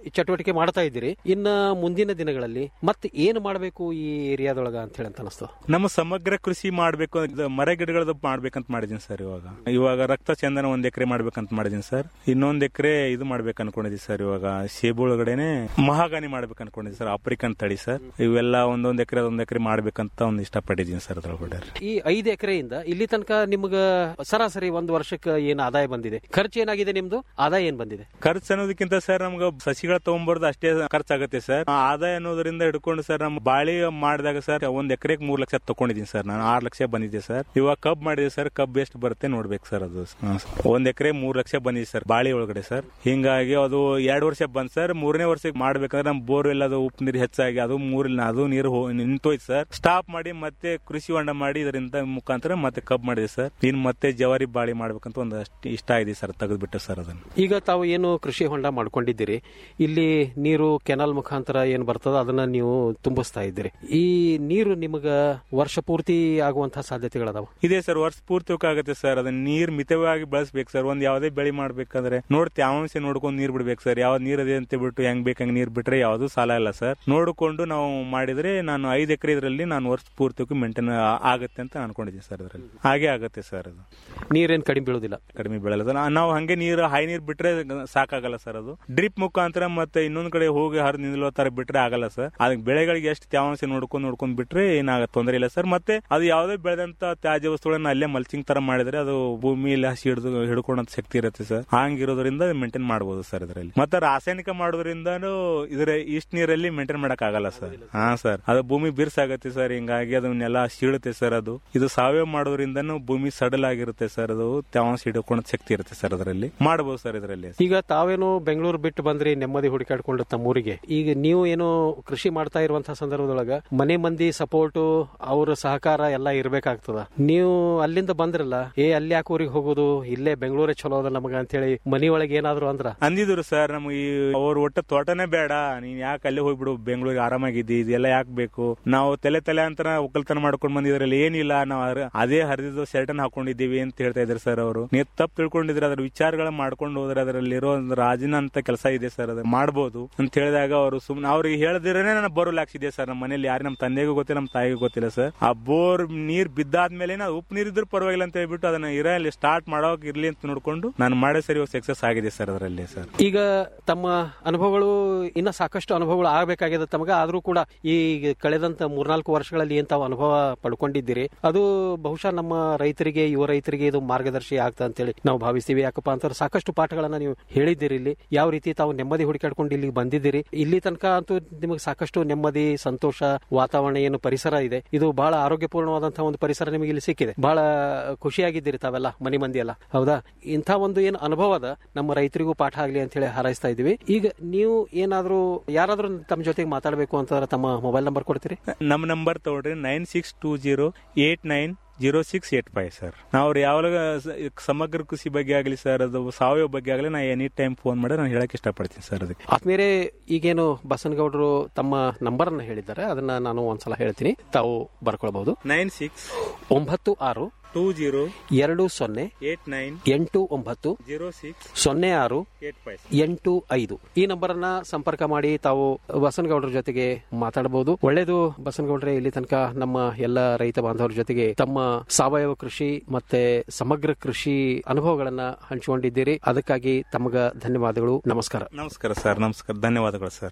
ಚಟುವಟಿಕೆ ಮಾಡ್ತಾ ಇದ್ದೀರಿ ಇನ್ನ ಮುಂದಿನ ದಿನಗಳಲ್ಲಿ ಮತ್ತೆ ಏನು ಮಾಡಬೇಕು ಈ ಏರಿಯಾದೊಳಗ ಅಂತ ಹೇಳಿ ಅಂತ ಅನಿಸ್ತು ನಮ್ಮ ಸಮಗ್ರ ಕೃಷಿ ಮಾಡ್ಬೇಕು ಇದು ಮರ ಗಿಡಗಳದ್ದು ಮಾಡ್ಬೇಕಂತ ಮಾಡಿದೀನಿ ಸರ್ ಇವಾಗ ಇವಾಗ ರಕ್ತ ಚಂದನ ಒಂದ್ ಎಕರೆ ಮಾಡ್ಬೇಕಂತ ಮಾಡಿದೀನಿ ಸರ್ ಇನ್ನೊಂದ್ ಎಕರೆ ಇದು ಮಾಡ್ಬೇಕು ಅನ್ಕೊಂಡಿದೀನಿ ಸರ್ ಇವಾಗ ಸೇಬು ಒಳಗಡೆನೆ ಮಹಾಗಾನಿ ಮಾಡ್ಬೇಕು ಅನ್ಕೊಂಡಿದ್ದೀನಿ ಸರ್ ಆಫ್ರಿಕನ್ ತಳಿ ಸರ್ ಇವೆಲ್ಲ ಒಂದೊಂದ್ ಎಕರೆ ಒಂದ್ ಎಕರೆ ಮಾಡ್ಬೇಕಂತ ಒಂದ್ ಇಷ್ಟಪಟ್ಟಿದ್ದೀನಿ ಸರ್ ಅದ್ರೊಳಗಡೆ ಈ ಐದು ಎಕರೆಯಿಂದ ಇಲ್ಲಿ ತನಕ ನಿಮ್ಗ ಸರಾಸರಿ ಒಂದು ವರ್ಷಕ್ಕೆ ಏನು ಆದಾಯ ಬಂದಿದೆ ಖರ್ಚು ಏನಾಗಿದೆ ನಿಮ್ದು ಆದಾಯ ಏನ್ ಬಂದಿದೆ ಖರ್ಚು ಅನ್ನೋದಕ್ಕಿಂತ ಸರ್ ನಮ್ಗೆ ಸಸಿಗಳ ತಗೊಂಬರ್ದು ಅಷ್ಟೇ ಖರ್ಚಾಗುತ್ತೆ ಸರ್ ಆ ಆದಾಯ ಅನ್ನೋದ್ರಿಂದ ಹಿಡ್ಕೊಂಡು ಸರ್ ನಮ್ಮ ಬಾಳಿ ಮಾಡಿದಾಗ ಸರ್ ಒಂದ್ ಎಕರೆಗೆ ಮೂರ್ ಲಕ್ಷ ತಗೊಂಡಿದ್ದೀನಿ ಸರ್ ನಾನು ಆರ್ ಲಕ್ಷ ಬಂದಿದೆ ಸರ್ ಇವಾಗ ಕಬ್ ಮಾಡಿದೆ ಸರ್ ಕಬ್ ಎಷ್ಟು ಬರುತ್ತೆ ನೋಡ್ಬೇಕು ಸರ್ ಅದು ಹಾ, ಸರ್. ಒಂದ್ ಎಕರೆ ಮೂರ್ ಲಕ್ಷ ಬಂದಿದೆ ಸರ್ ಬಾಳಿ ಒಳಗಡೆ ಸರ್ ಹಿಂಗಾಗಿ ಅದು ಎರಡ್ ವರ್ಷ ಬಂದ್ ಸರ್ ಮೂರನೇ ವರ್ಷಕ್ಕೆ ಮಾಡ್ಬೇಕಂದ್ರೆ ನಮ್ ಬೋರ್ ಎಲ್ಲ ಅದು ಉಪ್ಪು ನೀರು ಹೆಚ್ಚಾಗಿ ಅದು ಮೂರಿಲ್ಲ ಅದು ನೀರು ಹೋ- ನಿಂತೋಯ್ತು ಸರ್ ಸ್ಟಾಪ್ ಮಾಡಿ ಮತ್ತೆ ಕೃಷಿ ಹೊಂಡ ಮಾಡಿ ಇದರಿಂದ ಮುಖಾಂತರ ಮತ್ತೆ ಕಬ್ ಮಾಡಿದೆ ಸರ್ ಇನ್ ಮತ್ತೆ ಜವಾರಿ ಬಾಳಿ ಮಾಡ್ಬೇಕಂತ ಒಂದು ಅಷ್ಟ್ ಇಷ್ಟ ಇದೆ ಸರ್ ತೆಗೆದ್ಬಿಟ್ಟು ಸರ್ ಅದನ್ನ ಈಗ ತಾವು ಏನು ಕೃಷಿ ಹೊಂಡ ಮಾಡ್ಕೊಂಡಿದ್ದೀರಿ ಇಲ್ಲಿ ನೀರು ಕೆನಾಲ್ ಮುಖಾಂತರ ಏನ್ ಬರ್ತದ ಅದನ್ನ ನೀವು ತುಂಬಿಸ್ತಾ ಇದ್ದೀರಿ ಈ ನೀರು ನಿಮಗ ವರ್ಷ ಪೂರ್ತಿ ಆಗುವಂತಹ ಸಾಧ್ಯತೆಗಳದಾವ ಇದೆ ಸರ್ ವರ್ಷ ಪೂರ್ತಿ ಆಗುತ್ತೆ ಸರ್ ಅದನ್ನ ನೀರ್ ಮಿತವಾಗಿ ಬಳಸ್ಬೇಕು ಸರ್ ಒಂದ್ ಯಾವ್ದೇ ಬೆಳೆ ಮಾಡ್ಬೇಕಂದ್ರೆ ನೋಡ್ ತ್ಯಾವಾಂಶ ನೋಡ್ಕೊಂಡು ನೀರ್ ಬಿಡ್ಬೇಕು ಸರ್ ಯಾವ್ದ್ ನೀರ್ ಅದೇ ಅಂತ ಬಿಟ್ಟು ಹೆಂಗ್ ಬೇಕಂಗ್ ನೀರ್ ಬಿಟ್ರೆ ಯಾವ್ದು ಸಾಲ ಇಲ್ಲ ಸರ್ ನೋಡಿಕೊಂಡು ನಾವು ಮಾಡಿದ್ರೆ ನಾನು ಐದ್ ಎಕರೆ ಇದ್ರಲ್ಲಿ ನಾನು ವರ್ಷ ಪೂರ್ತಿ ಮೇಂಟೈನ್ ಆಗುತ್ತೆ ಅಂತ ಅನ್ಕೊಂಡಿದ್ದೀನಿ ಸರ್ ಅದ್ರಲ್ಲಿ ಹಾಗೆ ಆಗುತ್ತೆ ಸರ್ ಅದು ನೀರೇನ್ ಕಡಿಮೆ ಬೀಳುದಿಲ್ಲ ಕಡಿಮೆ ಬೀಳಲ್ಲ ಸರ್ ನಾವು ಹಂಗೆ ನೀರು ಹೈ ನೀರ್ ಬಿಟ್ರೆ ಸಾಕಾಗಲ್ಲ ಸರ್ ಅದು ಡ್ರಿಪ್ ಮುಖಾಂತರ ಮತ್ತೆ ಇನ್ನೊಂದ್ ಕಡೆ ಹೋಗಿ ಹರಿದು ನಿಲ್ಲೋ ತರ ಬಿಟ್ರೆ ಆಗಲ್ಲ ಸರ್ ಅದಕ್ಕೆ ಬೆಳೆಗಳಿಗೆ ಎಷ್ಟು ತ್ಯಾವಾಂಶ ನೋಡ್ಕೊಂಡು ನೋಡ್ಕೊಂಡ್ ಬಿಟ್ರೆ ಏನಾಗ ತೊಂದರೆ ಇಲ್ಲ ಸರ್ ಮತ್ತೆ ಅದು ಯಾವುದೇ ಬೆಳೆದಂತ ತ್ಯಾಜ್ಯ ವಸ್ತುಗಳನ್ನ ಅಲ್ಲೇ ಮಲ್ಚಿಂಗ್ ತರ ಮಾಡಿದ್ರೆ ಅದು ಭೂಮಿಯಲ್ಲಿ ಹಸಿ ಹಿಡಿದು ಹಿಡ್ಕೊಳ್ಳೋ ಶಕ್ತಿ ಇರುತ್ತೆ ಸರ್ ಹಂಗಿರೋದ್ರಿಂದ ಮೇಂಟೈನ್ ಮಾಡಬಹುದು ಸರ್ ಇದರಲ್ಲಿ ಮತ್ತೆ ರಾಸಾಯನಿಕ ಮಾಡೋದ್ರಿಂದನೂ ಇದ್ರ ಇಷ್ಟ ನೀರಲ್ಲಿ ಮೇಂಟೈನ್ ಮಾಡಕ್ ಆಗಲ್ಲ ಸರ್ ಹಾ ಸರ್ ಅದು ಭೂಮಿ ಬಿರ್ಸಾಗತ್ತೆ ಸರ್ ಹಿಂಗಾಗಿ ಅದನ್ನೆಲ್ಲ ಸೀಳುತ್ತೆ ಸರ್ ಅದು ಇದು ಸಾವಯವ ಮಾಡೋದ್ರಿಂದನೂ ಭೂಮಿ ಸಡಲ್ ಆಗಿರುತ್ತೆ ಸರ್ ಅದು ತ್ಯಾವಾಂಶ ಹಿಡ್ಕೊಳ್ಳೋ ಶಕ್ತಿ ಇರುತ್ತೆ ಸರ್ ಅದರಲ್ಲಿ ಮಾಡಬಹುದು ಸರ್ ಇದರಲ್ಲಿ ಈಗ ತಾವೇನು ಬೆಂಗಳೂರು ಬಿಟ್ಟು ಬಂದ್ರಿ ನೆಮ್ಮದಿ ಹುಡುಕಾಡ್ಕೊಂಡು ತಮ್ಮೂರಿಗೆ ಈಗ ನೀವು ಏನು ಕೃಷಿ ಮಾಡ್ತಾ ಇರುವಂತಹ ಸಂದರ್ಭದೊಳಗ ಮನೆ ಮಂದಿ ಸಪೋರ್ಟ್ ಅವ್ರ ಸಹಕಾರ ಎಲ್ಲ ಇರ್ಬೇಕಾಗ್ತದ ನೀವು ಅಲ್ಲಿಂದ ಬಂದ್ರಲ್ಲ ಏ ಅಲ್ಲಿ ಯಾಕೆ ಊರಿಗೆ ಹೋಗೋದು ಇಲ್ಲೇ ಬೆಂಗಳೂರೇ ಚಲೋ ಅದ ನಮಗ ಅಂತೇಳಿ ಮನಿ ಒಳಗೆ ಏನಾದ್ರು ಅಂದ್ರ ಅಂದಿದ್ರು ಸರ್ ನಮ್ಗೆ ಈ ಅವ್ರ ಒಟ್ಟ ತೋಟನೇ ಬೇಡ ನೀನ್ ಯಾಕೆ ಅಲ್ಲೇ ಹೋಗ್ಬಿಡು ಬೆಂಗಳೂರಿಗೆ ಆರಾಮಾಗಿದ್ದಿ ಇದೆಲ್ಲ ಯಾಕೆ ಬೇಕು ನಾವು ತಲೆ ತಲೆ ಅಂತ ಒಕ್ಕಲ್ತನ ಮಾಡ್ಕೊಂಡ್ ಬಂದಿದ್ರಲ್ಲಿ ಏನಿಲ್ಲ ನಾವು ಅದ್ರ- ಅದೇ ಹರಿದಿದ್ದು ಶರ್ಟನ್ ಹಾಕೊಂಡಿದ್ದೀವಿ ಅಂತ ಹೇಳ್ತಾ ಇದ್ರು ಸರ್ ಅವರು ನೀವು ತಪ್ಪು ತಿಳ್ಕೊಂಡಿದ್ರೆ ಅದ್ರ ವಿಚಾರಗಳ ಮಾಡ್ಕೊಂಡು ಹೋದ್ರೆ ಅದರಲ್ಲಿರೋ ಒಂದು ರಾಜಿನ ಅಂತ ಕೆಲಸ ಇದೆ ಸರ್ ಅದು ಮಾಡ್ಬೋದು ಅಂತ ಹೇಳಿದಾಗ ಅವರು ಸುಮ್ನೆ ಅವ್ರಿಗೆ ಹೇಳಿದ್ರೇನೆ ನಾನು ಬೋರ್ವೆಲ್ ಹಾಕ್ಸಿದೆ ಸರ್ ನಮ್ಮ ಮನೇಲಿ ಯಾರು ನಮ್ಮ ತಂದೆಗೂ ಗೊತ್ತಿಲ್ಲ ನಮ್ಮ ತಾಯಿಗೂ ಗೊತ್ತಿಲ್ಲ ಸರ್ ಆ ಬೋರ್ ನೀರ್ ಬಿದ್ದಾದ್ಮೇಲೆ ನಾವು ಉಪ್ಪು ನೀರ್ ಇದ್ರೂ ಪರವಾಗಿಲ್ಲ ಅಂತ ಹೇಳ್ಬಿಟ್ಟು ಅದನ್ನ ಇರಲಿ ಸ್ಟಾರ್ಟ್ ಮಾಡೋಕ್ ಇರ್ಲಿ ಅಂತ ನೋಡ್ಕೊಂಡು ನಾನು ಮಾಡೋ ಸರಿ ಸಕ್ಸಸ್ ಆಗಿದೆ ಸರ್ ಅದರಲ್ಲಿ ಸರ್ ಈಗ ತಮ್ಮ ಅನುಭವಗಳು ಇನ್ನ ಸಾಕಷ್ಟು ಅನುಭವಗಳು ಆಗಬೇಕಾಗಿದೆ ತಮಗ ಆದ್ರೂ ಕೂಡ ಈ ಕಳೆದಂತ ಮೂರ್ನಾಲ್ಕು ವರ್ಷಗಳಲ್ಲಿ ಏನ್ ತಾವು ಅನುಭವ ಪಡ್ಕೊಂಡಿದ್ದೀರಿ ಅದು ಬಹುಶಃ ನಮ್ಮ ರೈತರಿಗೆ ಯುವ ರೈತರಿಗೆ ಇದು ಮಾರ್ಗದರ್ಶಿ ಆಗ್ತಾ ಅಂತೇಳಿ ನಾವು ಭಾವಿಸ್ತೀವಿ ಯಾಕಪ್ಪ ಅಂತಂದ್ರೆ ಸಾಕಷ್ಟು ಪಾಠಗಳನ್ನ ನೀವು ಹೇಳಿದ್ದೀರಿ ಇಲ್ಲಿ ಯಾವ ರೀತಿ ತಾವು ನೆಮ್ಮದಿ ಹುಡುಕಾಡ್ಕೊಂಡು ಇಲ್ಲಿಗೆ ಬಂದಿದ್ದೀರಿ ಇಲ್ಲಿ ತನಕ ಅಂತೂ ನಿಮಗೆ ಸಾಕಷ್ಟು ನೆಮ್ಮದಿ ಸಂತೋಷ ವಾತಾವರಣ ಏನು ಪರಿಸರ ಇದೆ ಇದು ಬಹಳ ಆರೋಗ್ಯಪೂರ್ಣವಾದಂತಹ ಒಂದು ಪರಿಸರ ನಿಮಗೆ ಇಲ್ಲಿ ಸಿಕ್ಕಿದೆ ಬಹಳ ಖುಷಿಯಾಗಿದ್ದೀರಿ ತಾವೆಲ್ಲ ಮನೆ ಮಂದಿ ಎಲ್ಲ ಹೌದಾ ಇಂಥ ಒಂದು ಏನು ಅನುಭವ ಅದ ನಮ್ಮ ರೈತರಿಗೂ ಪಾಠ ಆಗ್ಲಿ ಅಂತ ಹೇಳಿ ಹಾರೈಸ್ತಾ ಇದೀವಿ ಈಗ ನೀವು ಏನಾದ್ರೂ ಯಾರಾದ್ರೂ ತಮ್ಮ ಜೊತೆಗೆ ಮಾತಾಡಬೇಕು ಅಂತಂದ್ರೆ ತಮ್ಮ ಮೊಬೈಲ್ ನಂಬರ್ ಕೊಡ್ತೀರಿ ನಮ್ಮ ನಂಬರ್ ತಗೊಳ್ರಿ nine six two zero eight nine zero six eight five sir ನಾವು ಯಾವಾಗ ಸಮಗ್ರ ಕೃಷಿ ಬಗ್ಗೆ ಆಗಲಿ ಸರ್ ಅದು ಸಾವಯವ ಬಗ್ಗೆ ಆಗಲಿ ನಾ ಎನಿ ಟೈಮ್ ಫೋನ್ ಮಾಡಿ ನಾನು ಹೇಳಕ್ ಇಷ್ಟಪಡ್ತೀನಿ ಸರ್ ಅದಕ್ಕೆ ಆದ್ಮೇಲೆ ಈಗೇನು ಬಸನಗೌಡರು ತಮ್ಮ ನಂಬರ್ ಅನ್ನ ಹೇಳಿದ್ದಾರೆ ಅದನ್ನ ನಾನು ಒಂದ್ಸಲ ಹೇಳ್ತೀನಿ ತಾವು ಬರ್ಕೊಳ್ಬಹುದು ನೈನ್ ಸಿಕ್ಸ್ ಒಂಬತ್ತು ಆರು ಟೂ ಜೀರೋ ಎರಡು ಸೊನ್ನೆ ಏಟ್ ನೈನ್ ಎಂಟು ಒಂಬತ್ತು ಜೀರೋ ಸಿಕ್ಸ್ ಸೊನ್ನೆ ಆರು ಏಟ್ ಫೈವ್ ಎಂಟು ಐದು ಈ ನಂಬರ್ ಅನ್ನ ಸಂಪರ್ಕ ಮಾಡಿ ತಾವು ಬಸನಗೌಡರ ಜೊತೆಗೆ ಮಾತಾಡಬಹುದು ಒಳ್ಳೇದು ಬಸನಗೌಡ್ರೆ ಇಲ್ಲಿ ತನಕ ನಮ್ಮ ಎಲ್ಲ ರೈತ ಬಾಂಧವರ ಜೊತೆಗೆ ತಮ್ಮ ಸಾವಯವ ಕೃಷಿ ಮತ್ತೆ ಸಮಗ್ರ ಕೃಷಿ ಅನುಭವಗಳನ್ನ ಹಂಚಿಕೊಂಡಿದ್ದೀರಿ ಅದಕ್ಕಾಗಿ ತಮಗ ಧನ್ಯವಾದಗಳು ನಮಸ್ಕಾರ ನಮಸ್ಕಾರ ಸರ್ ನಮಸ್ಕಾರ ಧನ್ಯವಾದಗಳು ಸರ್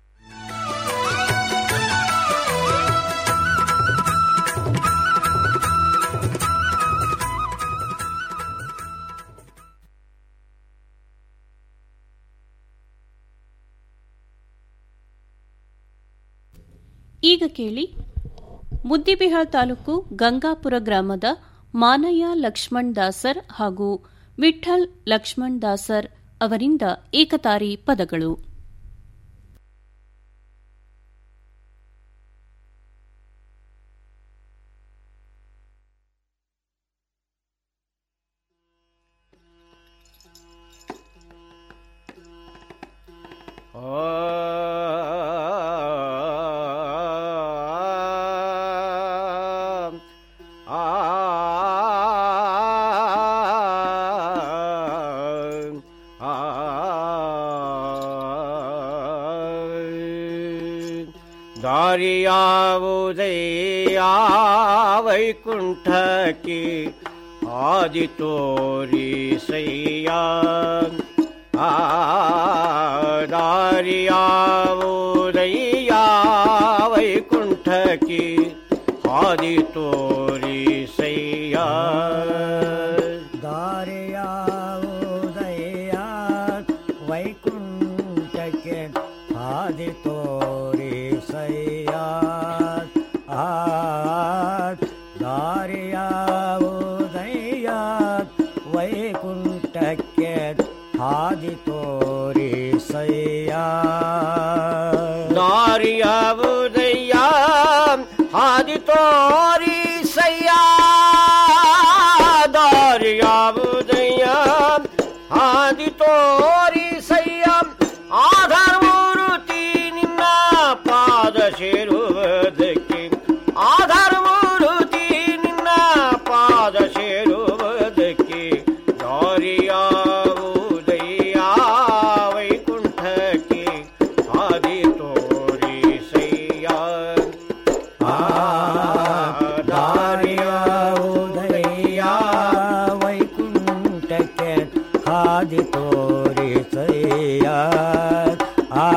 ಈಗ ಕೇಳಿ ಮುದ್ದಿಬಿಹಾಳ್ ತಾಲೂಕು ಗಂಗಾಪುರ ಗ್ರಾಮದ ಮಾನಯ್ಯ ಲಕ್ಷ್ಮಣ್ ದಾಸರ್ ಹಾಗೂ ವಿಠಲ್ ಲಕ್ಷ್ಮಣ್ ದಾಸರ್ ಅವರಿಂದ ಏಕತಾರಿ ಪದಗಳು ಆ ದಾರಿಯಾವುದಯ್ಯ ವೈಕುಂಠಕ್ಕೆ ಆದಿ ತೋರಿಸಯ್ಯ ಆ ದಾರಿಯಾವುದಯ್ಯ ವೈಕುಂಠಕ್ಕೆ ಆದಿ ತೋರಿಸಯ್ಯ ದಾರಿಯಾವುದಯ್ಯ ವೈಕುಂಠಕ್ಕೆ ಹಾದಿ ತೋರಿಸಯ್ಯ ಆ ದಾರಿಯಾವುದಯ್ಯ ವೈಕುಂಠಕ್ಕೆ ಹಾದಿ ತೋರಿಸಯ್ಯ ದಾರಿಯಾವುದಯ್ಯ ಹಾದಿ ತೋರಿಸಯ್ಯ ದಾರಿಯಾವುದಯ್ಯ ಹಾದಿ ತೋರಿಸಯ್ಯ ಆಧಾರಮೂರುತಿ ನಿನ್ನ ಪಾದ ಸೇರುವುದಕ್ಕೆ ಆಧಾರಮೂರುತಿ ನಿನ್ನ ಪಾದ ಸೇರುವುದಕ್ಕೆ ದಾರಿಯಾವುದಯ್ಯ ವೈಕುಂಠಕ್ಕೆ ಆದಿ ತೋರಿಸಯ್ಯ ದಾರಿಯಾವುದಯ್ಯ ವೈಕುಂಠಕ್ಕೆ ಹಾದಿ ತೋರಿಸಯ್ಯ ಆ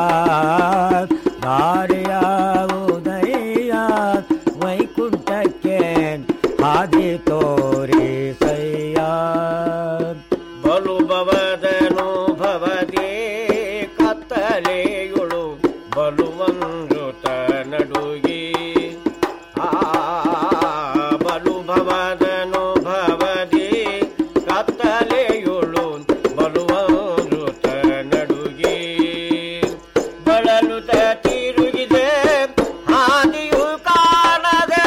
ದಾರಿಯಾವುದಯ್ಯ ವೈಕುಂಠಕ್ಕೆ ಹಾದಿ ತೋರಿಸಯ್ಯ ಬಲು ಭವದನು ಭವದೇ ಕತ್ತಲೆಯುಳು ಬಲುವಂಜುತ ನಡುಗಿ ಆ ಬಲು ಭವದನು ಭವದೇ ಕತ್ತಲೆಯುಳು ಬಲುವಂಜುತ ನಡುಗಿ ಬಳಲುತ ತಿರುಗಿದೆ ಹಾದಿಯು ಕಾಣದೆ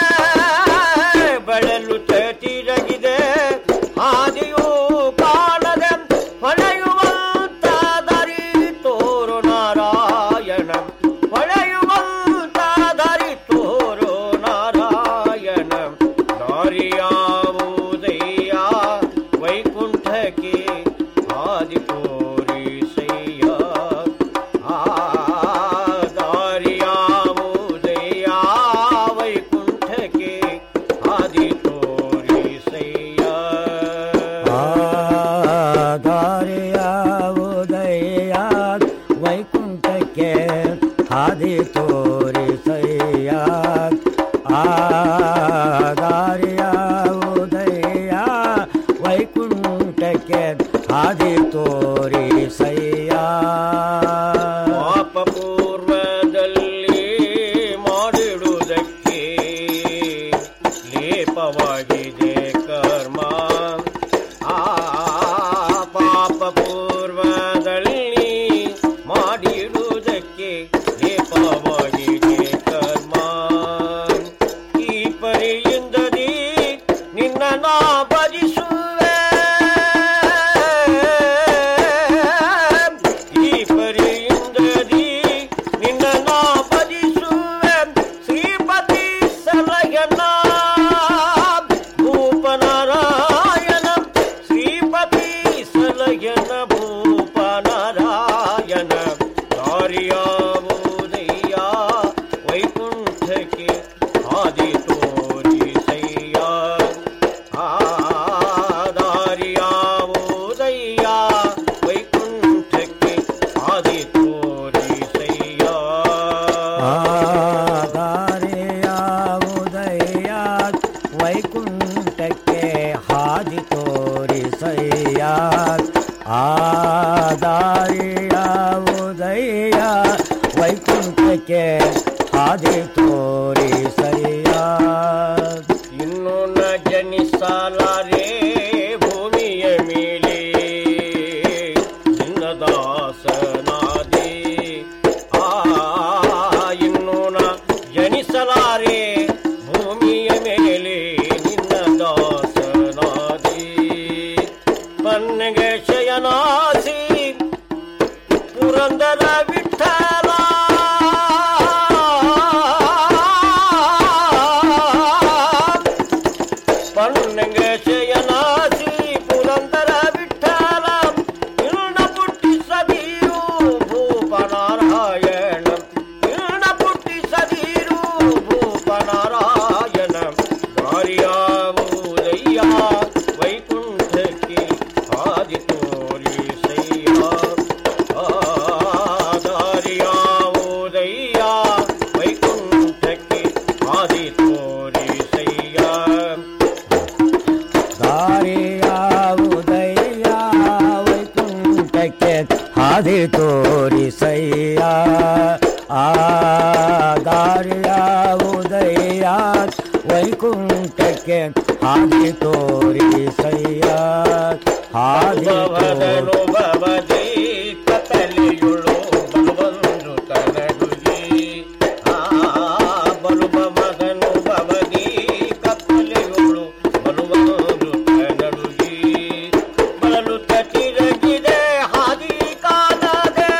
ಬಳಲುತ ತಿರುಗಿದೆ ಹಾದಿಯು ಕಾಣದೆ ಹೊಳೆಯುವಂತ ದಾರಿ ತೋರು ನಾರಾಯಣ ಹೊಳೆಯುವಂತ ದಾರಿ ತೋರು ನಾರಾಯಣ ದಾರಿಯಾವುದಯ್ಯ ವೈಕುಂಠಕ್ಕೆ ಆದಿ ತೋರಿಸಯ್ಯ ಆ ದಾರಿಯಾವುದಯ್ಯ ವೈಕುಂಠಕ್ಕೆ ಆದಿ ತೋರಿಸಯ್ಯ ದಾರಿಯಾವುದಯ್ಯ ವೈಕುಂಠಕ್ಕೆ ಹಾದಿ ತೋರಿಸಯ್ಯ ಆ ದಾರಿಯಾವುದಯ್ಯ ವೈಕುಂಠಕ್ಕೆ ಹಾದಿ ತೋರಿಸಯ್ಯ ಪಾಪ ಪೂರ್ವದಲ್ಲಿ ಮಾಡಿಡುವುದಕ್ಕೆ ಲೇಪವಾಗಿದೆ ಕರ್ಮ ಆ ಪಾಪ ಪೂರ್ವದಲ್ಲಿ ಮಾಡಿಡುವುದಕ್ಕೆ ಲೇಪವಾಗಿದೆ ಕರ್ಮ ಈ ಪರಿಯಿಂದದಿ ನಿನ್ನ ನಾ ಭಜಿಸುವೆ ಈ ಪರಿಯಿಂದದಿ ನಿನ್ನ ನಾ ಭಜಿಸುವೆ ಶ್ರೀಪತಿ ಸಲಯನ ಭೂಪನಾರಾಯಣ ಶ್ರೀಪತಿ ಸಲಯನ ಭೂಪನಾರಾಯಣ ದಾರಿಯಾವುದಯ್ಯ ವೈಕುಂಠಕ್ಕೆ ಆದಿ ತೋರಿಸಯ್ಯ ಆ ದಾರಿಯಾವುದಯ್ಯ ವೈಕುಂಠಕ್ಕೆ ಆದಿ ತೋರಿಸಯ್ಯ ಆ ದಾರಿಯಾವುದಯ್ಯ ವೈಕುಂಠಕ್ಕೆ ಹಾದಿ ತೋರಿಸಯ್ಯ ಆ ದಾರಿಯಾವುದಯ್ಯ ವೈಕುಂಠಕ್ಕೆ ಹಾದಿ ತೋರಿಸಯ್ಯ ಇನ್ನು ನ ಜನಿಸಲಾರೆ ಭೂಮಿಯ ಮೇಲೆ ನಿನ್ನ ದಾಸನಾದಿ ಆ ಇನ್ನು ನ ಜನಿಸಲಾರೆ ಭೂಮಿಯ ಮೇಲೆ ನಿನ್ನ ದಾಸನಾದಿ ಪನ್ನಗೆ ಶಯನಾಸಿ ಪುರಂದರ ವಿಠಲ ಹಾದಿ ತೋರಿಸಯ್ಯ ಆ ದಾರಿಯ ಉದಯ ವೈಕುಂಠಕ್ಕೆ ಹಾದಿ ತೋರಿಸಯ್ಯ ಹಾದಿ ಭವದನು ಭವದಿ ಕತ್ತಲೆಯುಳು ಬಲವಂದು ತನಡುಗಿ ಆ ಬಲು ಭವದನು ಭವದಿ ಕತ್ತಲೆಯುಳು ಬಲವಂದು ತನಡುಗಿ ಬಲಲು ತಿರಗಿದೆ ಹಾದಿ ಕಾಣದೆ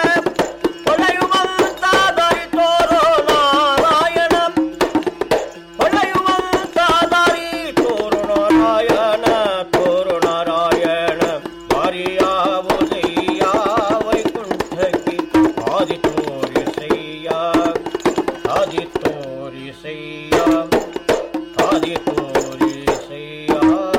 ಹೊಳೆಯುವಂತಾದರಿ ತೋರೋ ನಾರಾಯಣ ಹೊಳೆಯುವಂತಾದರಿ ತೋರು ನಾರಾಯಣ ತೋರು ನಾರಾಯಣ ವಾರಿಯಾವುದಯ್ಯ ವೈಕುಂಠಕ್ಕೆ ಆದಿ ತೋರಿಸಯ್ಯ ಆದಿ ತೋರಿಸಯ್ಯ ಆದಿ ತೋರಿಸಯ್ಯ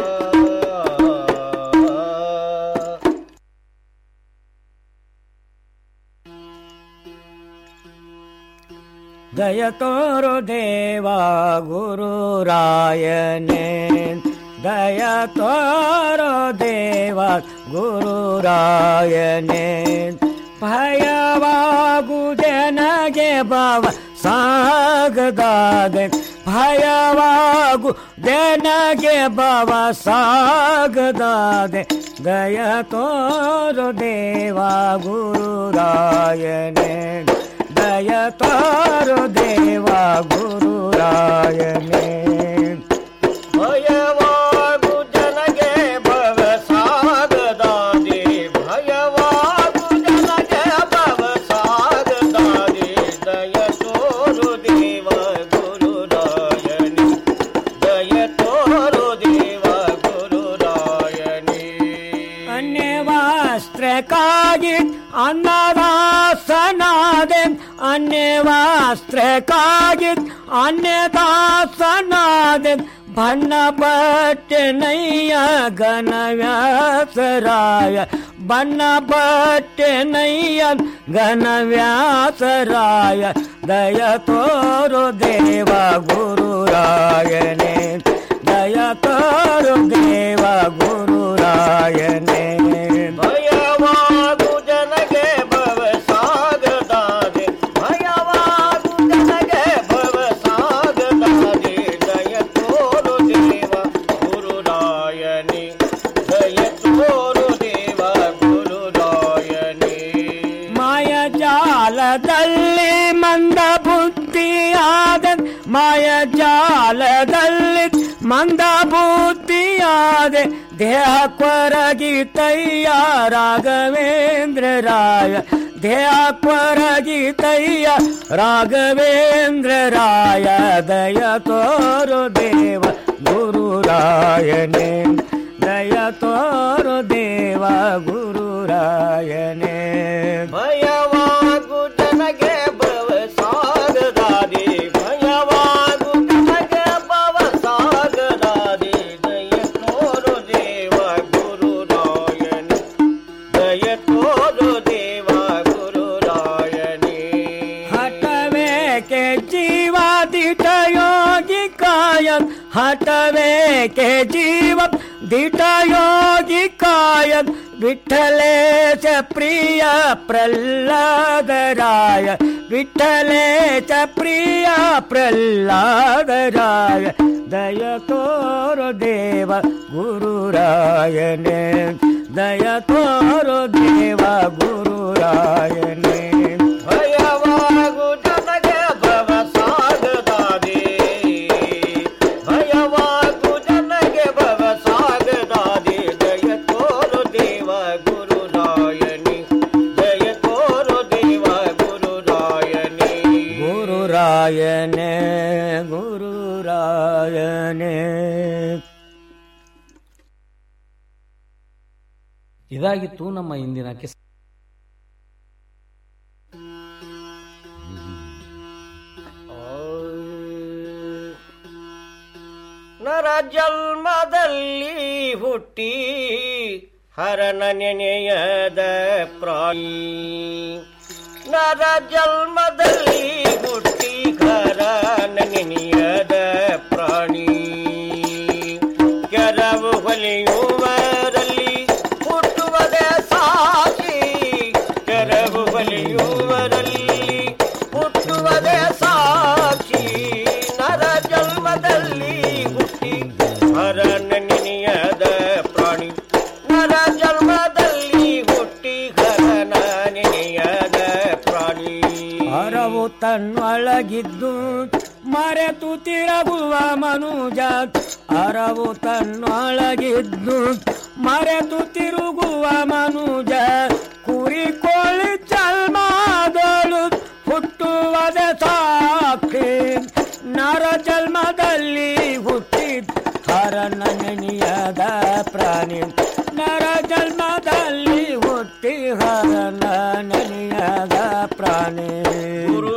ದಯ ತೋರು ದೇವ ಗುರುರಾಯನೇ ದಯ ತೋರು ದೇವ ಗುರುರಾಯನೇ ಭಯವಾಗು ಜನಗೆ ಭವ ಸಾಗದಾದೆ ಭಯವಾಗು ಜನಗೆ ಭವ ಸಾಗದಾದೆ ದಯ ತೋರು ದೇವ ಗುರುರಾಯನೇ ದಯ ತಾರು ದೇವ ಗುರುರಾಯನೇ ಭಯವಾಗು ಜನಗೆ ಭವ ಸಾಗದಾದೆ ಭಯವಾಗು ಜನಗೆ ಭವ ಸಾಗದಾದೆ ದಯ ತೋರು ದೇವ ಗುರುರಾಯಣಿ ದಯ ತೋರು ದೇವ ಗುರುರಾಯಣಿ ಅನ್ಯವಾಸ್ತ್ರಕ್ಕಾಗಿ ಅನ್ನದಾಸನಾದೆ ಅನ್ಯವಾಸ್ತ್ರಕ್ಕಾಗಿ ಅನ್ಯದಾಸನಾದೆ ಬಣ್ಣ ಬಟ್ಟೆನಯ್ಯ ಘನವ್ಯಾಸರಾಯ ಬಣ್ಣ ಬಟ್ಟೆನಯ್ಯ ಘನವ್ಯಾಸರಾಯ ದಯ ತೋರು ದೇವ ಗುರುರಾಯನೇ ದಯ ತೋರು ದೇವ ಗುರುರಾಯನೇ ಭಯವಾಗು ಜನಗೆ ಭವ ಸಾಗದಾದೆ ಭಯವಾಗು ಜನಗೆ ಭವ ಸಾಗದಾದೆ ದಯ ತೋರು ದೇವ ಗುರುರಾಯಣಿ ದಯ ತೋರು ದೇವ ಗುರುರಾಯಣಿ ಮಾಯ ಜಾಲದಲ್ಲಿ ಮಂದ ಬುದ್ಧಿಯಾದ ಮಾಯ ಜಾಲದಲ್ಲಿ ಮಂದ ಬುದ್ಧಿಯಾದೆ ದೇಹ ಕೊರಗಿತಯ್ಯ ರಾಘವೇಂದ್ರ ರಾಯ ದೇಹ ಕೊರಗಿತಯ್ಯ ರಾಘವೇಂದ್ರ ರಾಯ ದಯ ತೋರು ದೇವ ಗುರುರಾಯನೇ ದಯ ತೋರು ದೇವ ಗುರುರಾಯನೇ ಭಯವಾಗು ಜನಗೆ ಭವ ಸಾಗದಾದೆ ಭಯವಾಗು ಜನಗೆ ಭವ ಸಾಗದಾದೆ ದಯ ತೋರು ದೇವ ಗುರುರಾಯಣಿ ದಯ ತೋರು ದೇವ ಗುರುರಾಯಣಿ ಹಠವೇಕೆ ಜೀವಾದಿಟ ಯೋಗಿ ಕಾಯನ್ ಹಠವೇಕೆ ಜೀವ ದಿಟ ಯೋಗಿ ಕಾಯನ್ ವಿಠಲೇಶ ಪ್ರಿಯ ಪ್ರಹ್ಲಾದರಾಯ ವಿಠಲೇಶ ಪ್ರಿಯ ಪ್ರಹ್ಲಾದರಾಯ ದಯ ತೋರು ದೇವ ಗುರುರಾಯನೇ ದಯ ತೋರು ದೇವ ಗುರುರಾಯನೇ ಭಯವಾಗು ಜನಗೆ ಭವ ಸಾಗದಾದೆ ಭಯವಾಗು ಜನಗೆ ಭವ ಸಾಗದಾದೆ ದಯ ತೋರು ದೇವ ಗುರುರಾಯಣಿ ದಯ ತೋರು ದೇವ ಗುರುರಾಯಣಿ ಗುರುರಾಯನೇ ಗುರುರಾಯನೇ ಇದಾಗಿತ್ತು ನಮ್ಮ ಇಂದಿನ ಕಿಸ್ ನರ ಜನ್ಮದಲ್ಲಿ ಹುಟ್ಟಿ ಹರನ ನೆನೆಯದ ಪ್ರಾಣಿ ನರ ಜನ್ಮದಲ್ಲಿ ಹುಟ್ಟಿ ಹರನ ನೆನೆಯದ ಪ್ರಾಣಿ ಕೆರವು ಹೊಲಿಯುವರಲ್ಲಿ ಹುಟ್ಟುವುದೇ ಸಾಕ್ಷಿ ತನ್ನೊಳಗಿದ್ದು ಮರೆತು ತಿರುಗುವ ಮನುಜ ಅರವು ತನ್ನೊಳಗಿದ್ದು ಮರೆತು ತಿರುಗುವ ಮನುಜ ಕುರಿ ಕೋಳಿ ಜನ್ಮದಳು ಹುಟ್ಟುವದ ಸಾಕ್ಷಿ ನರ ಜನ್ಮದಲ್ಲಿ ಹುಟ್ಟಿದ ಹರನ ನೆನೆಯದ ಪ್ರಾಣಿ ನರ ಜನ್ಮದಲ್ಲಿ ಹುಟ್ಟಿ ಹರನ ನೆನೆಯದ ಪ್ರಾಣಿ ಗುರು